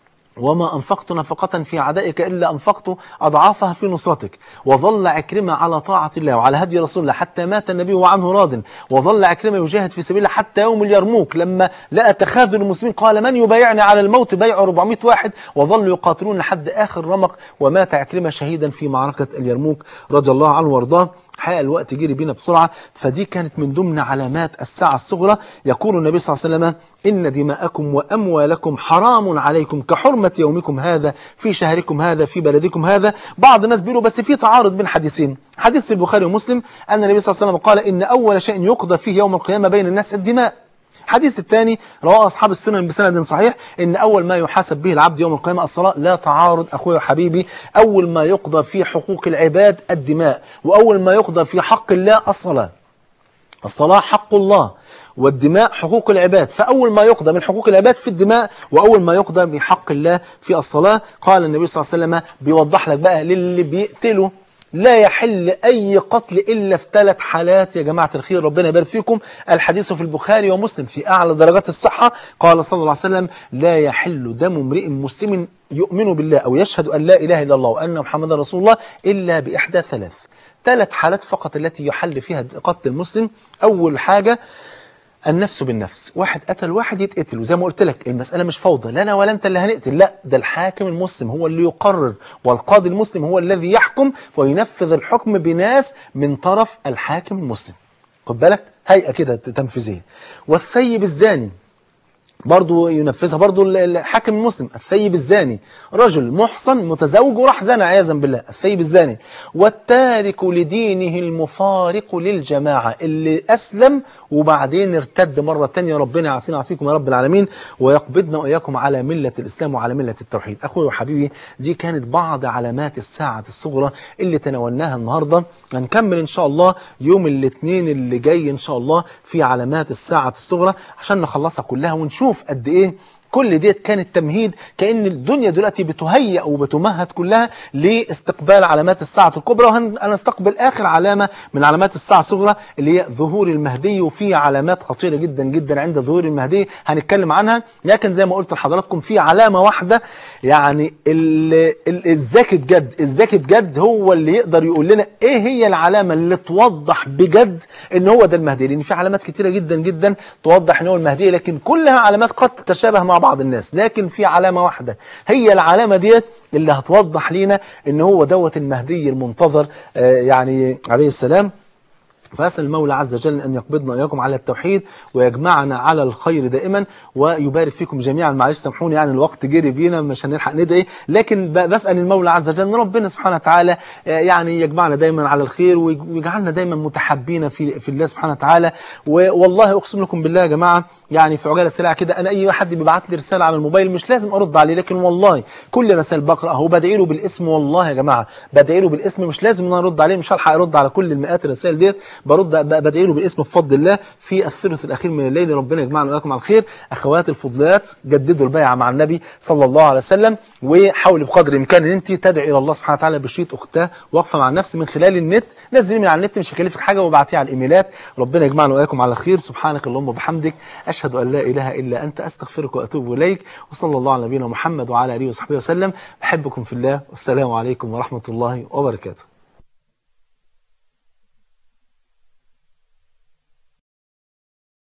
وما أنفقت نفقة في عدائك إلا أنفقت أضعافها في نصرتك وظل عكرمة على طاعة الله وعلى هدي رسول الله حتى مات النبي وعنه راض وظل عكرمة يجاهد في سبيل الله حتى يوم اليرموك لما لقى تخاذل المسلمين قال من يبايعني على الموت بيع 400 واحد وظلوا يقاتلون لحد آخر رمق ومات عكرمة شهيدا في معركة اليرموك رضي الله عنه وارضاه حقيقة الوقت جري بينا بسرعة فدي كانت من ضمن علامات الساعة الصغرى يقول النبي صلى الله عليه وسلم إن دماءكم وأموالكم حرام عليكم كحرمة يومكم هذا في شهركم هذا في بلدكم هذا بعض الناس بيقولوا بس في تعارض بين حديثين حديث في البخاري ومسلم أن النبي صلى الله عليه وسلم قال إن أول شيء يقضى فيه يوم القيامة بين الناس الدماء الحديث الثاني رواه أصحاب السنن بسند صحيح إن أول ما يحاسب به العبد يوم القيامة الصلاة لا تعارض أخوي وحبيبي أول ما يقضى في حقوق العباد الدماء وأول ما يقضى في حق الله الصلاة الصلاة حق الله والدماء حقوق العباد فأول ما يقضى من حقوق العباد في الدماء وأول ما يقضى من حق الله في الصلاة قال النبي صلى الله عليه وسلم بيوضح لك بقى للي بيقتلوا لا يحل أي قتل إلا في ثلاث حالات يا جماعة الخير ربنا يبارك فيكم الحديث في البخاري ومسلم في أعلى درجات الصحة قال صلى الله عليه وسلم لا يحل دم امرئ مسلم يؤمن بالله أو يشهد أن لا إله إلا الله وأن محمدا رسول الله إلا بإحدى ثلاث ثلاث حالات فقط التي يحل فيها قتل المسلم أول حاجة النفس بالنفس واحد قتل واحد يتقتل وزي ما قلت لك المسألة مش فوضى لا أنا ولا أنت اللي هنقتل لا ده الحاكم المسلم هو اللي يقرر والقاضي المسلم هو الذي يحكم وينفذ الحكم بناس من طرف الحاكم المسلم خد بالك هيئة كده تنفيذية والثيب الزاني برضه ينفذها برضه الحاكم المسلم الثيب الزاني رجل محصن متزوج وراح زنى عياذا بالله الثيب الزاني والتارك لدينه المفارق للجماعة اللي أسلم وبعدين ارتد مرة تانية ربنا يعافينا ويعافيكم يا رب العالمين ويقبضنا وإياكم على ملة الإسلام وعلى ملة التوحيد أخوي وحبيبي دي كانت بعض علامات الساعة الصغرى اللي تناولناها النهاردة هنكمل إن شاء الله يوم الاثنين اللي جاي إن شاء الله في علامات الساعة الصغرى عشان نخلصها كلها ونشوف قد إيه كل ديت كانت تمهيد كأن الدنيا دلوقتي بتهيأ وبتمهد كلها لاستقبال علامات الساعة الكبرى وهنستقبل آخر علامة من علامات الساعة الصغرى اللي هي ظهور المهدي وفي علامات خطيرة جدا جدا عند ظهور المهدي هنتكلم عنها لكن زي ما قلت لحضراتكم في علامة واحدة يعني ال- ال- الذكي بجد الذكي بجد هو اللي يقدر يقول لنا ايه هي العلامة اللي توضح بجد ان هو ده المهدي لان في علامات كتيرة جدا جدا توضح ان هو المهدي لكن كلها علامات قد تتشابه مع بعض الناس لكن في علامة واحدة هي العلامة ديت اللي هتوضح لينا ان هو دوت المهدي المنتظر آه، يعني عليه السلام فأسأل المولى عز وجل أن يقبضنا إياكم على التوحيد ويجمعنا على الخير دائما ويبارك فيكم جميعا معلش سامحوني يعني الوقت جري بينا مش هنلحق ندعي لكن ب- بسأل المولى عز وجل أن ربنا سبحانه وتعالى آه، يعني يجمعنا دايما على الخير ويج- ويجعلنا دايما متحبين في في الله سبحانه وتعالى و- والله أقسم لكم بالله يا جماعة يعني في عجالة سريعة كده أنا أي حد بيبعت لي رسالة على الموبايل مش لازم أرد عليه لكن والله كل رسائل بقرأ هو بدعي له بالاسم والله يا جماعة بدعي له بالاسم مش لازم ان انا ارد عليه مش هلحق ارد على كل المئات الرسائل ديت برد ب- بدعي له بالاسم بفضل الله في الثلث الاخير من الليل ربنا يجمعنا واياكم على الخير اخواتي الفضليات جددوا البيعه مع النبي صلى الله عليه وسلم وحاولي بقدر الامكان ان انت تدعي الى الله سبحانه وتعالى بشريط اختها واقفه مع النفس من خلال النت نزلي من على النت مش هيكلفك حاجه وابعتيها على الايميلات ربنا يجمعنا واياكم على الخير سبحانك اللهم وبحمدك اشهد ان لا اله الا انت استغفرك واتوب اليك وصلى الله على نبينا محمد وعلى اله وصحبه وسلم بحبكم في الله والسلام عليكم ورحمه الله وبركاته